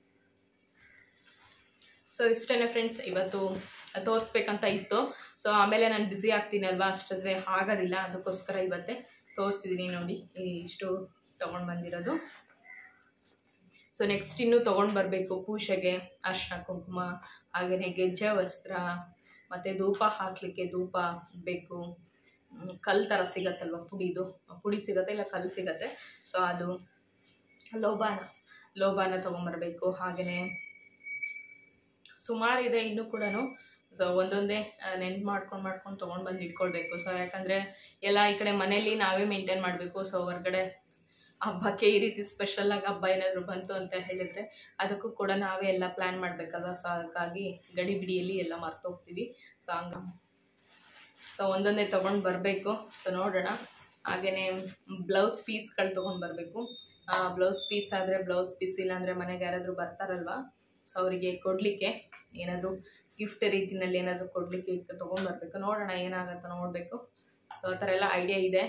ಸೊ ಇಷ್ಟೇ ಫ್ರೆಂಡ್ಸ್ ಇವತ್ತು ತೋರಿಸ್ಬೇಕಂತ ಇತ್ತು ಸೊ ಆಮೇಲೆ ನಾನು ಬ್ಯುಸಿ ಆಗ್ತೀನಿ ಅಲ್ವಾ ಅಷ್ಟಾದರೆ ಆಗೋದಿಲ್ಲ ಅದಕ್ಕೋಸ್ಕರ ಇವತ್ತೇ ತೋರಿಸಿದ್ದೀನಿ ನೋಡಿ ಈ ಇಷ್ಟು ತೊಗೊಂಡು ಬಂದಿರೋದು ಸೊ ನೆಕ್ಸ್ಟ್ ಇನ್ನೂ ತೊಗೊಂಡು ಬರಬೇಕು ಪೂಜೆಗೆ ಅರ್ಶಿನ ಕುಂಕುಮ ಹಾಗೆಯೇ ಗೆಜ್ಜೆ ವಸ್ತ್ರ ಮತ್ತು ಧೂಪ ಹಾಕಲಿಕ್ಕೆ ಧೂಪ ಬೇಕು ಮ್, ಕಲ್ಲು ಥರ ಸಿಗತ್ತಲ್ವ ಪುಡಿದು ಪುಡಿ ಸಿಗತ್ತೆ ಇಲ್ಲ ಕಲ್ಲು ಸಿಗತ್ತೆ ಸೊ ಅದು ಲೋಬಾನ ಲೋಬಾನ ತೊಗೊಂಬರ್ಬೇಕು ಹಾಗೆಯೇ ಸುಮಾರು ಇದೆ ಇನ್ನೂ ಕೂಡ ಸೊ ಒಂದೊಂದೇ ನೆನ್ಪು ಮಾಡ್ಕೊಂಡು ಮಾಡ್ಕೊಂಡು ತೊಗೊಂಡು ಬಂದು ಇಟ್ಕೊಳ್ಬೇಕು ಸೊ ಯಾಕಂದರೆ ಎಲ್ಲ ಈ ಕಡೆ ಮನೇಲಿ ನಾವೇ ಮೇಂಟೈನ್ ಮಾಡಬೇಕು ಸೊ ಹೊರಗಡೆ ಹಬ್ಬಕ್ಕೆ ಈ ರೀತಿ ಸ್ಪೆಷಲಾಗಿ ಹಬ್ಬ ಏನಾದರೂ ಬಂತು ಅಂತ ಹೇಳಿದರೆ ಅದಕ್ಕೂ ಕೂಡ ನಾವೇ ಎಲ್ಲ ಪ್ಲ್ಯಾನ್ ಮಾಡಬೇಕಲ್ವ ಸೊ ಹಾಗಾಗಿ ಗಡಿ ಬಿಡಿಯಲ್ಲಿ ಎಲ್ಲ ಮರ್ತೋಗ್ತೀವಿ ಸೊ ಹಂಗ ಸೊ ಒಂದೊಂದೇ ತೊಗೊಂಡು ಬರಬೇಕು ಸೊ ನೋಡೋಣ ಹಾಗೆಯೇ ಬ್ಲೌಸ್ ಪೀಸ್ಗಳು ತೊಗೊಂಡು ಬರಬೇಕು ಬ್ಲೌಸ್ ಪೀಸ್ ಆದರೆ ಬ್ಲೌಸ್ ಪೀಸ್ ಇಲ್ಲಾಂದರೆ ಮನೆಗೆ ಯಾರಾದರೂ ಬರ್ತಾರಲ್ವ ಸೊ ಅವರಿಗೆ ಕೊಡಲಿಕ್ಕೆ ಏನಾದರೂ ಗಿಫ್ಟ್ ರೀತಿನಲ್ಲಿ ಏನಾದರೂ ಕೊಡಲಿಕ್ಕೆ ತೊಗೊಂಡ್ಬರ್ಬೇಕು ನೋಡೋಣ ಏನಾಗುತ್ತೋ ನೋಡಬೇಕು ಸೊ ಆ ಥರ ಎಲ್ಲ ಐಡಿಯಾ ಇದೆ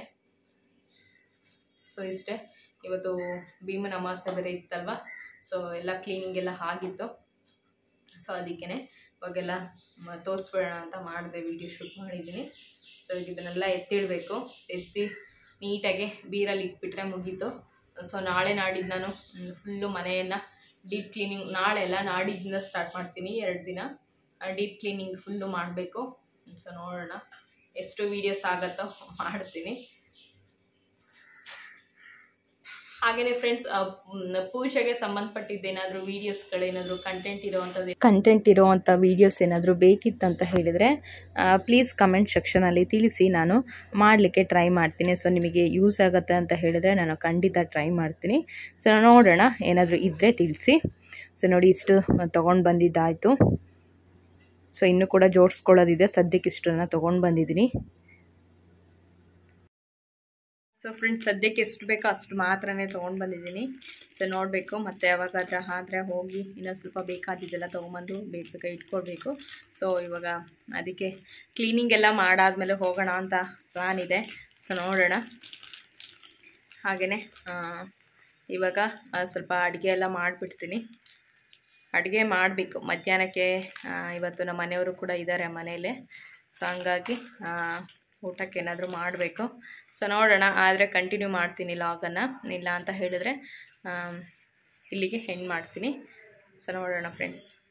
ಸೊ ಇಷ್ಟೇ ಇವತ್ತು ಭೀಮನ ಅಮಾವಾಸ್ಯೆ ಬೇರೆ ಇತ್ತಲ್ವ ಸೊ ಎಲ್ಲ ಕ್ಲೀನಿಂಗ್ ಎಲ್ಲ ಆಗಿತ್ತು ಸೊ ಅದಕ್ಕೇ ಇವಾಗೆಲ್ಲ ಮ- ತೋರಿಸ್ಬಿಡೋಣ ಅಂತ ಮಾಡಿದೆ ವೀಡಿಯೋ ಶೂಟ್ ಮಾಡಿದ್ದೀನಿ ಸೊ ಈಗ ಇದನ್ನೆಲ್ಲ ಎತ್ತಿಡಬೇಕು ಎತ್ತಿ ನೀಟಾಗಿ ಬೀರಲ್ಲಿ ಇಟ್ಬಿಟ್ರೆ ಮುಗೀತು ಸೊ ನಾಳೆ ನಾಡಿದ್ದು ನಾನು ಫುಲ್ಲು ಮನೆಯನ್ನು ಡೀಪ್ ಕ್ಲೀನಿಂಗ್ ನಾಳೆ ಎಲ್ಲ ನಾಡಿದ್ದಿಂದ ಸ್ಟಾರ್ಟ್ ಮಾಡ್ತೀನಿ ಎರಡು ದಿನ ಡೀಪ್ ಕ್ಲೀನಿಂಗ್ ಫುಲ್ಲು ಮಾಡಬೇಕು ಸೊ ನೋಡೋಣ ಎಷ್ಟು ವೀಡಿಯೋಸ್ ಆಗತ್ತೋ ಮಾಡ್ತೀನಿ ಹಾಗೆಯೇ ಫ್ರೆಂಡ್ಸ್ ಪೂಜೆಗೆ ಸಂಬಂಧಪಟ್ಟಿದ್ದೇನಾದರೂ ವೀಡಿಯೋಸ್ಗಳೇನಾದರೂ ಕಂಟೆಂಟ್ ಇರೋವಂಥದ್ದು ಕಂಟೆಂಟ್ ಇರೋವಂಥ ವೀಡಿಯೋಸ್ ಏನಾದರೂ ಬೇಕಿತ್ತಂತ ಹೇಳಿದರೆ ಪ್ಲೀಸ್ ಕಮೆಂಟ್ ಸೆಕ್ಷನಲ್ಲಿ ತಿಳಿಸಿ ನಾನು ಮಾಡಲಿಕ್ಕೆ ಟ್ರೈ ಮಾಡ್ತೀನಿ ಸೊ ನಿಮಗೆ ಯೂಸ್ ಆಗುತ್ತೆ ಅಂತ ಹೇಳಿದರೆ ನಾನು ಖಂಡಿತ ಟ್ರೈ ಮಾಡ್ತೀನಿ ಸೊ ನೋಡೋಣ ಏನಾದರೂ ಇದ್ದರೆ ತಿಳಿಸಿ ಸೊ ನೋಡಿ ಇಷ್ಟು ತೊಗೊಂಡು ಬಂದಿದ್ದಾಯಿತು ಸೊ ಇನ್ನೂ ಕೂಡ ಜೋಡಿಸ್ಕೊಳ್ಳೋದಿದೆ ಸದ್ಯಕ್ಕೆ ಇಷ್ಟನ್ನು ತೊಗೊಂಡು ಬಂದಿದ್ದೀನಿ ಸೊ ಫ್ರೆಂಡ್ಸ್ ಸದ್ಯಕ್ಕೆ ಎಷ್ಟು ಬೇಕೋ ಅಷ್ಟು ಮಾತ್ರನೇ ತೊಗೊಂಡು ಬಂದಿದ್ದೀನಿ ಸೊ ನೋಡಬೇಕು ಮತ್ತು ಯಾವಾಗಾದ್ರೆ ಆದರೆ ಹೋಗಿ ಇನ್ನೊಂದು ಸ್ವಲ್ಪ ಬೇಕಾದಿದ್ದೆಲ್ಲ ತೊಗೊಂಬಂದು ಬೇಗ ಬೇಗ ಇಟ್ಕೊಳ್ಬೇಕು ಸೊ ಇವಾಗ ಅದಕ್ಕೆ ಕ್ಲೀನಿಂಗ್ ಎಲ್ಲ ಮಾಡಾದ್ಮೇಲೆ ಹೋಗೋಣ ಅಂತ ಪ್ಲಾನ್ ಇದೆ ಸೊ ನೋಡೋಣ ಹಾಗೆಯೇ ಇವಾಗ ಆ, ಸ್ವಲ್ಪ ಅಡುಗೆ ಎಲ್ಲ ಮಾಡಿಬಿಡ್ತೀನಿ ಅಡುಗೆ ಮಾಡಬೇಕು ಮಧ್ಯಾಹ್ನಕ್ಕೆ ಆ, ಇವತ್ತು ನಮ್ಮ ಮನೆಯವರು ಕೂಡ ಇದ್ದಾರೆ ಮನೆಯಲ್ಲೇ ಸೊ ಹಂಗಾಗಿ ಆ, ಊಟಕ್ಕೆ ಏನಾದರೂ ಮಾಡಬೇಕು ಸೊ ನೋಡೋಣ ಆದರೆ ಕಂಟಿನ್ಯೂ ಮಾಡ್ತೀನಿ ಲಾಗನ್ನು ಇಲ್ಲ ಅಂತ ಹೇಳಿದ್ರೆ ಆ, ಇಲ್ಲಿಗೆ ಹೆಣ್ಣು ಮಾಡ್ತೀನಿ ಸೊ ನೋಡೋಣ ಫ್ರೆಂಡ್ಸ್